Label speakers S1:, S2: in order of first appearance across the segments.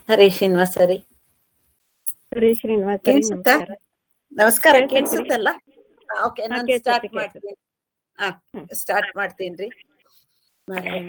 S1: ಹರೇ ಶ್ರೀನಿವಾಸ ರೀ
S2: ಹರೇ ಶ್ರೀನಿವಾಸ ರೀ,
S1: ಕೇಳ್ಸುತ್ತಾ?
S2: ನಮಸ್ಕಾರ.
S1: ನಮಸ್ಕಾರ
S2: ಕೇಳ್ಸುತ್ತೆ.
S1: ಕೇಳಿಸುತ್ತಲ್ಲ ಓಕೆ
S2: ಹಾ,
S1: ನಾನು
S2: ಕೇಳ್ಸುತ್ತೆ,
S1: ಸ್ಟಾರ್ಟ್
S2: ಕೇಳ್ಸುತ್ತೆ.
S1: ಮಾಡ್ತೀನಿ ಹಾ
S2: ಹ್ಮ್.
S1: ಸ್ಟಾರ್ಟ್ ಮಾಡ್ತೀನಿ ನಾರಾಯಣ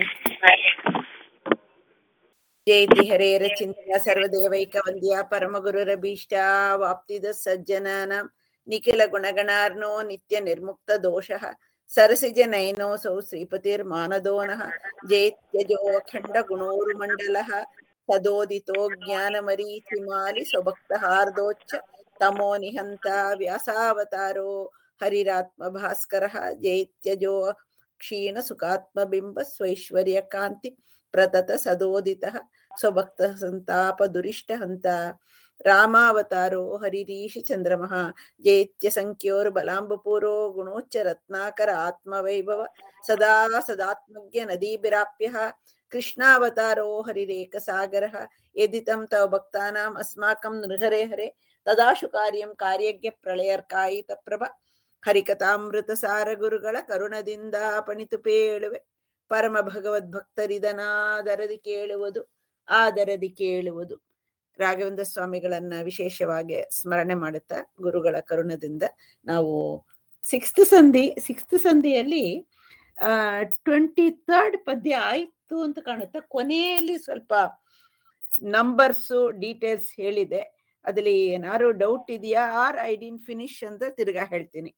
S1: ಜಯತಿ ಹರೇರ ಚಿಂತನ ಸರ್ವದೇವೈಕ ವಂದ್ಯ ಪರಮ ಗುರುರಭೀಷ್ಟ ವಾಪ್ತಿದ ಸಜ್ಜನಾನ ನಿಖಿಲ ಗುಣಗಣಾರ್ನೋ ನಿತ್ಯ ನಿರ್ಮುಕ್ತ ದೋಷಃ ಸರಸಿಜ ನಯನೋಸೌ ಶ್ರೀಪತಿರ್ ಮಾನದೋನಃ ಜೈತ್ಯಜೋ ಅಖಂಡ ಗುಣೋರುಮಂಡಲಃ ಸದೋದಿತೋ ಜ್ಞಾನಮರೀಚಿಮಾಲಿ ಸ್ವಭಕ್ತಹಾರ್ದೋಚ್ಚ ತಮೋ ನಿಹಂತ ವ್ಯಾಸಾವತಾರೋ ಹರಿರಾತ್ಮ ಭಾಸ್ಕರಃ ಜೈತ್ಯಜೋ ಕ್ಷೀಣ ಸುಖಾತ್ಮಬಿಂಬ ಸ್ವೈಶ್ವರ್ಯ ಕಾಂತಿ ಪ್ರತತ ಸದೋದಿತಃ ಸ್ವಭಕ್ತ ಸಂತಾಪ ದುರಿಷ್ಟ ಹಂತ ರಾಮಾವತಾರೋ ಹರಿರೀಶಿ ಚಂದ್ರಮಃ ಜೈತ್ಯ ಸಂಖ್ಯೋರ್ ಬಲಾಂಬಪೂರೋ ಗುಣೋಚ್ಚ ರತ್ನಾಕರ ಆತ್ಮವೈಭವ ಸದಾ ಸದಾತ್ಮಜ್ಞ ನದೀಭಿರಾಪ್ಯ ಕೃಷ್ಣಾವತಾರೋ ಹರಿರೇಕ ಸಾಗರಃ ಯದಿತಂ ತವ ಭಕ್ತಾನಾಂ ಅಸ್ಮಾಕಂ ನೃಹರೆ ಹರೆ ತದಾಶು ಕಾರ್ಯಂ ಕಾರ್ಯಜ್ಞ ಪ್ರಳಯರ್ಕಾಯಿತ ಪ್ರಭ ಹರಿಕಥಾಮೃತ ಸಾರ ಗುರುಗಳ ಕರುಣದಿಂದ ಪಣಿತು ಪೇಳುವೆ ಪರಮ ಭಗವದ್ ಭಕ್ತರಿದನಾದರದಿ ಕೇಳುವುದು ಆದರದಿ ಕೇಳುವುದು ರಾಘವೇಂದ್ರ ಸ್ವಾಮಿಗಳನ್ನ ವಿಶೇಷವಾಗಿ ಸ್ಮರಣೆ ಮಾಡುತ್ತಾ ಗುರುಗಳ ಕರುಣದಿಂದ ನಾವು ಸಿಕ್ಸ್ತ್ ಸಂಧಿ ಸಿಕ್ಸ್ತ್ ಸಂಧಿಯಲ್ಲಿ ಆ ಟ್ವೆಂಟಿ ಥರ್ಡ್ ಪದ್ಯ ಆಯ್ತು ಅಂತ ಕಾಣುತ್ತೆ ಕೊನೆಯಲ್ಲಿ ಸ್ವಲ್ಪ ನಂಬರ್ಸ್ ಡೀಟೇಲ್ಸ್ ಹೇಳಿದೆ ಅದ್ರಲ್ಲಿ ಏನಾದ್ರು ಡೌಟ್ ಇದೆಯಾ ಆರ್ ಐ ಡಿನ್ ಫಿನಿಶ್ ಅಂತ ತಿರ್ಗಾ ಹೇಳ್ತೀನಿ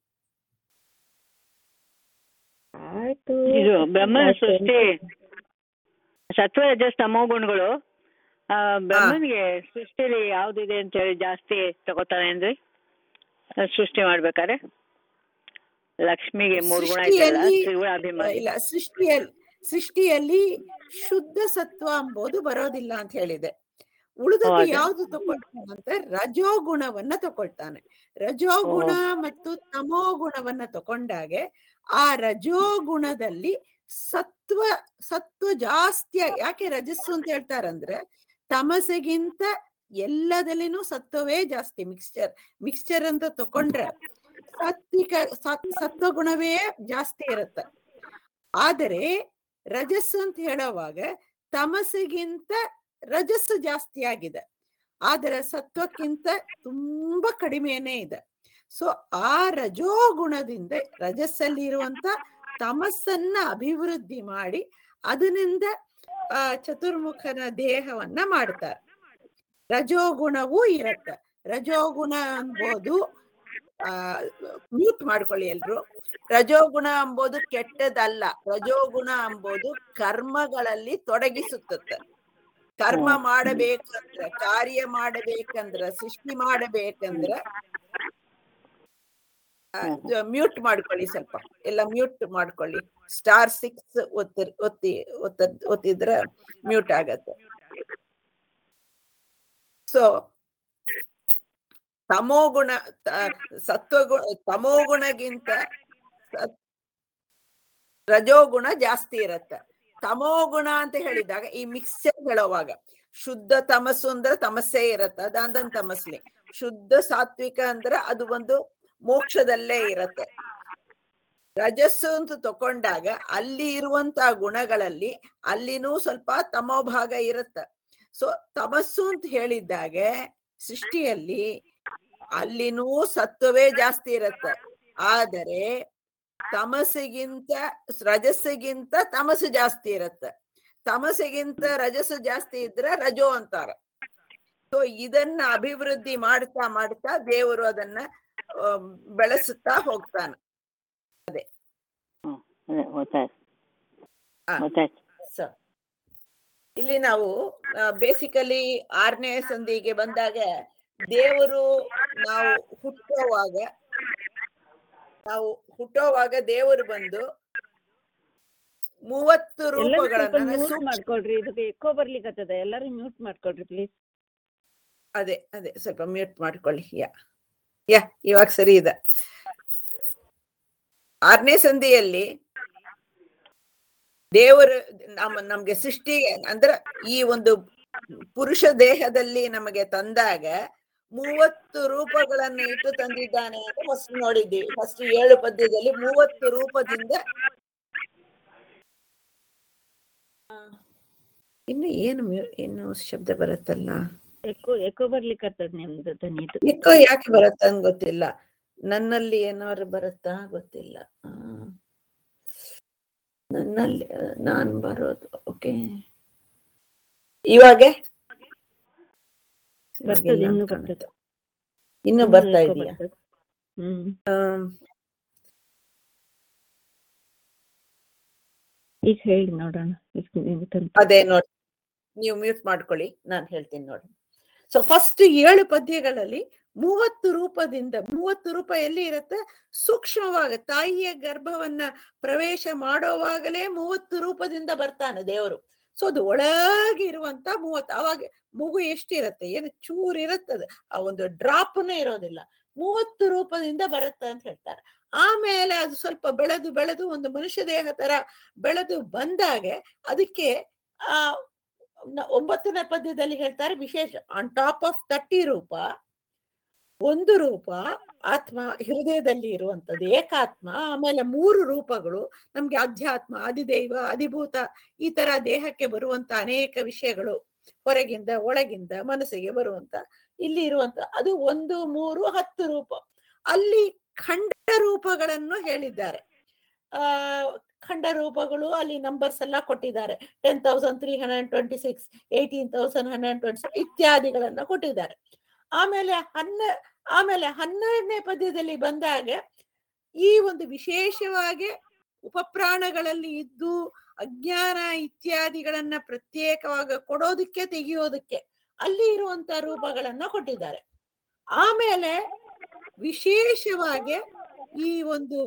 S2: ಆಯ್ತು
S3: ಇದು ಬ್ರಹ್ಮನ
S2: ಆಯ್ತು.
S3: ಸೃಷ್ಟಿ ಸತ್ವ ರಜಸ್ ತಮೋ ಗುಣಗಳು ಆ, ಬ್ರಹ್ಮನಿಗೆ ಸೃಷ್ಟಿಲಿ ಯಾವ್ದಿದೆ ಅಂತ ಹೇಳಿ ಜಾಸ್ತಿ ತಗೋತಾನೆ ಅಂದ್ರೆ ಆ, ಸೃಷ್ಟಿ ಮಾಡ್ಬೇಕಾದ್ರೆ ಲಕ್ಷ್ಮಿಗೆ ಮೂರ್ ಗುಣ ಇದೆಯಲ್ಲ
S1: ಸೃಷ್ಟಿಯಲ್ಲಿ-
S3: ತ್ರಿಗುಣ ಅಭಿಮಾನಿ
S1: ಇಲ್ಲ ಸೃಷ್ಟಿಯಲ್ಲಿ ಸೃಷ್ಟಿಯಲ್ಲಿ ಶುದ್ಧ ಸತ್ವ ಎಂಬುದು ಬರೋದಿಲ್ಲ ಅಂತ ಹೇಳಿದೆ ಉಳಿದದ್ದು
S3: ಹೌದು.
S1: ಯಾವ್ದು ತಗೊಳ್ತಾನೆ ಅಂತ ರಜೋಗುಣವನ್ನ ತಗೊಳ್ತಾನೆ ರಜೋಗುಣ ಮತ್ತು ತಮೋ ಗುಣವನ್ನ ತಕೊಂಡಾಗೆ ಆ ರಜೋಗುಣದಲ್ಲಿ ಸತ್ವ ಸತ್ವ ಜಾಸ್ತಿ ಆಗಿ- ಯಾಕೆ ರಜಸ್ಸು ಅಂತ ಹೇಳ್ತಾರಂದ್ರೆ ತಮಸೆಗಿಂತ ಎಲ್ಲದಲ್ಲಿನೂ ಸತ್ವವೇ ಜಾಸ್ತಿ ಮಿಕ್ಸ್ಚರ್ ಮಿಕ್ಸ್ಚರ್ ಅಂತ ತಕೊಂಡ್ರೆ ಸಾತ್ವಿಕ ಸತ್- ಸತ್ವಗುಣವೇ ಜಾಸ್ತಿ ಇರುತ್ತೆ ಆದರೆ ರಜಸ್ಸು ಅಂತ ಹೇಳುವಾಗ ತಮಸ್ಸಿಗಿಂತ ರಜಸ್ಸು ಜಾಸ್ತಿ ಆಗಿದೆ ಆದರೆ ಸತ್ವಕ್ಕಿಂತ ತುಂಬಾ ಕಡಿಮೆನೇ ಇದೆ ಸೊ ಆ ರಜೋಗುಣದಿಂದ ರಜಸ್ಸಲ್ಲಿ ಇರುವಂತ ತಮಸ್ಸನ್ನ ಅಭಿವೃದ್ಧಿ ಮಾಡಿ ಅದರಿಂದ ಆ ಚತುರ್ಮುಖನ ದೇಹವನ್ನ ಮಾಡ್ತಾರೆ ರಜೋಗುಣವೂ ಇರುತ್ತೆ ರಜೋಗುಣ ಅನ್ಬೋದು ಆ ಮ್ಯೂಟ್ ಮಾಡ್ಕೊಳ್ಳಿ ಎಲ್ರು ರಜೋಗುಣ ಎಂಬುದು ಕೆಟ್ಟದಲ್ಲ ರಜೋಗುಣ ಎಂಬುದು ಕರ್ಮಗಳಲ್ಲಿ ತೊಡಗಿಸುತ್ತದೆ ಕರ್ಮ ಮಾಡಬೇಕಂದ್ರೆ ಕಾರ್ಯ ಮಾಡಬೇಕಂದ್ರ ಸೃಷ್ಟಿ ಮಾಡಬೇಕಂದ್ರ ಮ್ಯೂಟ್ ಮಾಡ್ಕೊಳ್ಳಿ ಸ್ವಲ್ಪ ಎಲ್ಲ ಮ್ಯೂಟ್ ಮಾಡ್ಕೊಳ್ಳಿ ಸ್ಟಾರ್ ಸಿಕ್ಸ್ ಒತ್ತಿ ಒತ್ತಿ ಒತ್ತ ಒತ್ತಿದ್ರೆ ಮ್ಯೂಟ್ ಆಗತ್ತೆ ಸೊ ತಮೋಗುಣ ತ- ಸತ್ವಗುಣ ತಮೋಗುಣಗಿಂತ ಸತ್- ರಜೋಗುಣ ಜಾಸ್ತಿ ಇರತ್ತೆ ತಮೋಗುಣ ಅಂತ ಹೇಳಿದಾಗ ಈ ಮಿಕ್ಸ್ಚರ್ ಹೇಳುವಾಗ ಶುದ್ಧ ತಮಸ್ಸು ಅಂದ್ರೆ ತಮಸ್ಸೇ ಇರತ್ತೆ ಅದಂದನ್ ತಮಸ್ಲಿ ಶುದ್ಧ ಸಾತ್ವಿಕ ಅಂದ್ರೆ ಅದು ಒಂದು ಮೋಕ್ಷದಲ್ಲೇ ಇರತ್ತೆ ರಜಸ್ಸು ಅಂತ ತಕೊಂಡಾಗ ಅಲ್ಲಿ ಇರುವಂತ ಗುಣಗಳಲ್ಲಿ ಅಲ್ಲಿನೂ ಸ್ವಲ್ಪ ತಮೋಭಾಗ ಇರತ್ತೆ ಸೊ ತಮಸ್ಸು ಅಂತ ಹೇಳಿದಾಗ ಸೃಷ್ಟಿಯಲ್ಲಿ ಅಲ್ಲಿನೂ ಸತ್ವವೇ ಜಾಸ್ತಿ ಇರತ್ತೆ ಆದರೆ ತಮಸ್ಸಿಗಿಂತ ರಜಸ್ಸಿಗಿಂತ ತಮಸ್ಸು ಜಾಸ್ತಿ ಇರತ್ತೆ ತಮಸ್ಸಿಗಿಂತ ರಜಸ್ಸು ಜಾಸ್ತಿ ಇದ್ರೆ ರಜೋ ಅಂತಾರ ಸೊ ಇದನ್ನ ಅಭಿವೃದ್ಧಿ ಮಾಡ್ತಾ ಮಾಡ್ತಾ ದೇವರು ಅದನ್ನ ಆ, ಬೆಳೆಸುತ್ತಾ ಹೋಗ್ತಾನೆ
S3: ಹ್ಮ್, ಅದೇ ಗೊತ್ತಾಯ್ತು
S1: ಆ.
S3: ಗೊತ್ತಾಯ್ತು
S1: ಸೊ ಇಲ್ಲಿ ನಾವು ಬೇಸಿಕಲಿ ಆರನೇ ಸಂಧಿಗೆ ಬಂದಾಗ ದೇವರು ನಾವು ಹುಟ್ಟುವಾಗ ನಾವು ಹುಟ್ಟುವಾಗ ದೇವರು ಬಂದು ಮೂವತ್ತು
S2: ಎಲ್ಲರೂ ಸ್ವಲ್ಪ
S1: ರೂಪಗಳನ್ನ
S2: ಮ್ಯೂಟ್
S1: ಸೂಕ್ಷ್ಮ
S2: ಮಾಡ್ಕೊಳ್ರಿ ಇದಕ್ಕೆ ಎಕೋ ಬರ್ಲಿಕ್ಕತ್ತದ ಎಲ್ಲರೂ ಮ್ಯೂಟ್ ಮಾಡ್ಕೊಳ್ರಿ ಪ್ಲೀಸ್
S1: ಅದೇ ಅದೇ ಸ್ವಲ್ಪ ಮ್ಯೂಟ್ ಮಾಡ್ಕೊಳ್ಳಿ ಯಾ ಯಾ ಇವಾಗ ಸರಿ ಇದೆ ಆರನೇ ಸಂಧಿಯಲ್ಲಿ ದೇವರು ನಮ್ಮ ನಮ್ಗೆ ಸೃಷ್ಟಿ ಅಂದ್ರ ಈ ಒಂದು ಪುರುಷ ದೇಹದಲ್ಲಿ ನಮಗೆ ತಂದಾಗ ಮೂವತ್ತು ರೂಪಗಳನ್ನು ಇಟ್ಟು ತಂದಿದ್ದಾನೆ ಅಂತ ಫಸ್ಟ್ ನೋಡಿದ್ದೀವಿ ಫಸ್ಟ್ ಏಳು ಪದ್ಯದಲ್ಲಿ ಮೂವತ್ತು ರೂಪದಿಂದ ಇನ್ನು ಏನು ಮ್ಯೂ- ಏನು ಶಬ್ದ ಬರುತ್ತಲ್ಲ
S2: ಎಕೋ ಎಕೋ ಬರ್ಲಿಕ್ಕತ್ತದ ನಿಮ್ದು ದನಿದು
S1: ಎಕ್ಕೋ ಯಾಕೆ ಬರುತ್ತ ಅಂತ ಗೊತ್ತಿಲ್ಲ ನನ್ನಲ್ಲಿ ಏನಾದ್ರು ಬರುತ್ತಾ ಗೊತ್ತಿಲ್ಲ ಆ. ನನ್ನಲ್ಲಿ ಆ, ನಾನ್ ಬರೋದು ಓಕೆ ಇವಾಗ
S2: ಬರ್ತದೆ ಇನ್ನು
S1: ಕಾಣುತ್ತೆ.
S2: ಬರ್ತದೆ
S1: ಇನ್ನು
S2: ಇನ್ನು
S1: ಬರ್ತಾ
S2: echo
S1: ಇದೆಯಾ
S2: ಬರ್ತದೆ. ಹ್ಮ್
S1: ಆಮ್,
S2: ಈಗ ಹೇಳಿ ನೋಡೋಣ ಈಗ ನೀವು ತಂತು.
S1: ಅದೇ ನೋಡಿ ನೀವು ಮ್ಯೂಟ್ ಮಾಡ್ಕೊಳ್ಳಿ ನಾನು ಹೇಳ್ತೀನಿ ನೋಡಿ ಸೊ ಫಸ್ಟ್ ಏಳು ಪದ್ಯಗಳಲ್ಲಿ ಮೂವತ್ತು ರೂಪದಿಂದ ಮೂವತ್ತು ರೂಪ ಎಲ್ಲಿ ಇರುತ್ತೆ ಸೂಕ್ಷ್ಮವಾಗ ತಾಯಿಯ ಗರ್ಭವನ್ನ ಪ್ರವೇಶ ಮಾಡೋವಾಗಲೇ ಮೂವತ್ತು ರೂಪದಿಂದ ಬರ್ತಾನೆ ದೇವರು ಸೊ ಅದು ಒಳಗೆ ಇರುವಂತ ಮೂವತ್ತು ಅವಾಗ ಮಗು ಎಷ್ಟಿರತ್ತೆ ಏನು ಚೂರ್ ಇರುತ್ತದೆ ಆ ಒಂದು ಡ್ರಾಪ್ನು ಇರೋದಿಲ್ಲ ಮೂವತ್ತು ರೂಪದಿಂದ ಬರುತ್ತೆ ಅಂತ ಹೇಳ್ತಾರೆ ಆಮೇಲೆ ಅದು ಸ್ವಲ್ಪ ಬೆಳೆದು ಬೆಳೆದು ಒಂದು ಮನುಷ್ಯ ದೇಹ ತರ ಬೆಳೆದು ಬಂದಾಗೆ ಅದಕ್ಕೆ ಆ ನ- ಒಂಬತ್ತನೇ ಪದ್ಯದಲ್ಲಿ ಹೇಳ್ತಾರೆ ವಿಶೇಷ ಆನ್ ಟಾಪ್ ಆಫ್ ತರ್ಟಿ ರೂಪ ಒಂದು ರೂಪ ಆತ್ಮ ಹೃದಯದಲ್ಲಿ ಇರುವಂತದ್ದು ಏಕಾತ್ಮ ಆಮೇಲೆ ಮೂರು ರೂಪಗಳು ನಮ್ಗೆ ಅಧ್ಯಾತ್ಮ ಅಧಿದೈವ ಅಧಿಭೂತ ಈ ತರ ದೇಹಕ್ಕೆ ಬರುವಂತ ಅನೇಕ ವಿಷಯಗಳು ಹೊರಗಿಂದ ಒಳಗಿಂದ ಮನಸ್ಸಿಗೆ ಬರುವಂತ ಇಲ್ಲಿ ಇರುವಂತ ಅದು ಒಂದು ಮೂರು ಹತ್ತು ರೂಪ ಅಲ್ಲಿ ಖಂಡ ರೂಪಗಳನ್ನು ಹೇಳಿದ್ದಾರೆ ಆ ಖಂಡ ರೂಪಗಳು ಅಲ್ಲಿ ನಂಬರ್ಸ್ ಎಲ್ಲ ಕೊಟ್ಟಿದ್ದಾರೆ ten thousand three hundred twenty six eighteen thousand hundred twenty six ಇತ್ಯಾದಿಗಳನ್ನ ಕೊಟ್ಟಿದ್ದಾರೆ ಆಮೇಲೆ ಹನ್ನ ಆಮೇಲೆ ಹನ್ನೆರಡನೇ ಪದ್ಯದಲ್ಲಿ ಬಂದಾಗ ಈ ಒಂದು ವಿಶೇಷವಾಗಿ ಉಪಪ್ರಾಣಗಳಲ್ಲಿ ಇದ್ದು ಅಜ್ಞಾನ ಇತ್ಯಾದಿಗಳನ್ನ ಪ್ರತ್ಯೇಕವಾಗಿ ಕೊಡೋದಕ್ಕೆ ತೆಗೆಯೋದಕ್ಕೆ ಅಲ್ಲಿ ಇರುವಂತ ರೂಪಗಳನ್ನ ಕೊಟ್ಟಿದ್ದಾರೆ ಆಮೇಲೆ ವಿಶೇಷವಾಗಿ ಈ ಒಂದು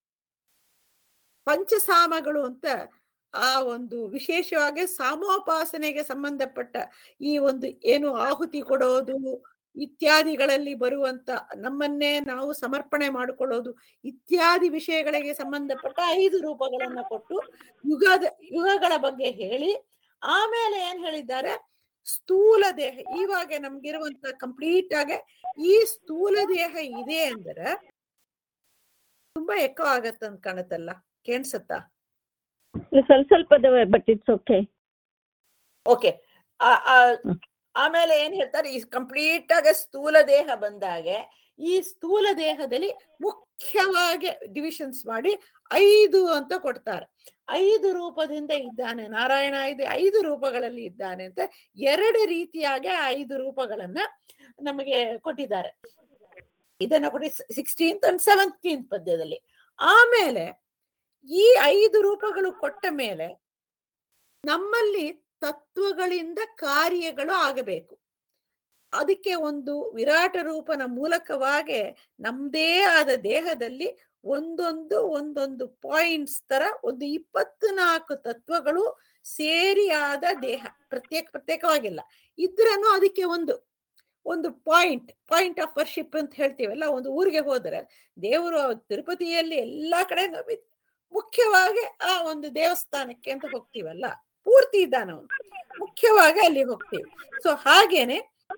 S1: ಪಂಚಸಾಮಗಳು ಅಂತ ಆ ಒಂದು ವಿಶೇಷವಾಗಿ ಸಾಮೋಪಾಸನೆಗೆ ಸಂಬಂಧಪಟ್ಟ ಈ ಒಂದು ಏನು ಆಹುತಿ ಕೊಡೋದು ಇತ್ಯಾದಿಗಳಲ್ಲಿ ಬರುವಂತ ನಮ್ಮನ್ನೇ ನಾವು ಸಮರ್ಪಣೆ ಮಾಡಿಕೊಳ್ಳೋದು ಇತ್ಯಾದಿ ವಿಷಯಗಳಿಗೆ ಸಂಬಂಧಪಟ್ಟ ಐದು ರೂಪಗಳನ್ನ ಕೊಟ್ಟು ಯುಗದ ಯುಗಗಳ ಬಗ್ಗೆ ಹೇಳಿ ಆಮೇಲೆ ಏನ್ ಹೇಳಿದ್ದಾರೆ ಸ್ಥೂಲ ದೇಹ ಇವಾಗ ನಮ್ಗಿರುವಂತ ಕಂಪ್ಲೀಟ್ ಆಗಿ ಈ ಸ್ಥೂಲ ದೇಹ ಇದೆ ಅಂದ್ರೆ ತುಂಬಾ ಎಕ್ಕೋ ಆಗತ್ತಂತ ಕಾಣತ್ತಲ್ಲ ಕೇಣಿಸುತ್ತಾ
S2: ಇಲ್ಲ, ಸ್ವಲ್ಪ ಸ್ವಲ್ಪ ಅದಾವೆ but it's okay
S1: okay
S2: hmm.
S1: ಆಮೇಲೆ ಏನ್ ಹೇಳ್ತಾರೆ ಈ ಕಂಪ್ಲೀಟ್ ಆಗಿ ಸ್ಥೂಲ ದೇಹ ಬಂದಾಗೆ ಈ ಸ್ಥೂಲ ದೇಹದಲ್ಲಿ ಮುಖ್ಯವಾಗಿ ಡಿವಿಷನ್ಸ್ ಮಾಡಿ ಐದು ಅಂತ ಕೊಡ್ತಾರೆ ಐದು ರೂಪದಿಂದ ಇದ್ದಾನೆ ನಾರಾಯಣ ಇದೆ ಐದು ರೂಪಗಳಲ್ಲಿ ಇದ್ದಾನೆ ಅಂತ ಎರಡು ರೀತಿಯಾಗಿ ಆ ಐದು ರೂಪಗಳನ್ನ ನಮಗೆ ಕೊಟ್ಟಿದ್ದಾರೆ ಇದನ್ನ ಕೊಡಿ ಸಿಕ್ಸ್ಟೀನ್ತ್ ಅಂಡ್ ಸೆವೆಂಟೀನ್ತ್ ಪದ್ಯದಲ್ಲಿ ಆಮೇಲೆ ಈ ಐದು ರೂಪಗಳು ಕೊಟ್ಟ ಮೇಲೆ ನಮ್ಮಲ್ಲಿ ತತ್ವಗಳಿಂದ ಕಾರ್ಯಗಳು ಆಗಬೇಕು ಅದಕ್ಕೆ ಒಂದು ವಿರಾಟ ರೂಪನ ಮೂಲಕವಾಗಿ ನಮ್ದೇ ಆದ ದೇಹದಲ್ಲಿ ಒಂದೊಂದು ಒಂದೊಂದು ಪಾಯಿಂಟ್ಸ್ ತರ ಒಂದು ಇಪ್ಪತ್ನಾಲ್ಕು ತತ್ವಗಳು ಸೇರಿ ಆದ ದೇಹ ಪ್ರತ್ಯೇಕ ಪ್ರತ್ಯೇಕವಾಗಿಲ್ಲ ಇದ್ರನು ಅದಕ್ಕೆ ಒಂದು ಒಂದು ಪಾಯಿಂಟ್ ಪಾಯಿಂಟ್ ಆಫ್ ವರ್ಷಿಪ್ ಅಂತ ಹೇಳ್ತೀವಲ್ಲ ಒಂದು ಊರಿಗೆ ಹೋದರೆ ದೇವರು ತಿರುಪತಿಯಲ್ಲಿ ಎಲ್ಲಾ ಕಡೆ ನಾವು ಮುಖ್ಯವಾಗಿ ಆ ಒಂದು ದೇವಸ್ಥಾನಕ್ಕೆ ಅಂತ ಹೋಗ್ತೀವಲ್ಲ ಪೂರ್ತಿ ಇದ್ದಾನ ಅವನು ಮುಖ್ಯವಾಗಿ ಅಲ್ಲಿ ಹೋಗ್ತೀವಿ ಸೊ ಹಾಗೇನೆ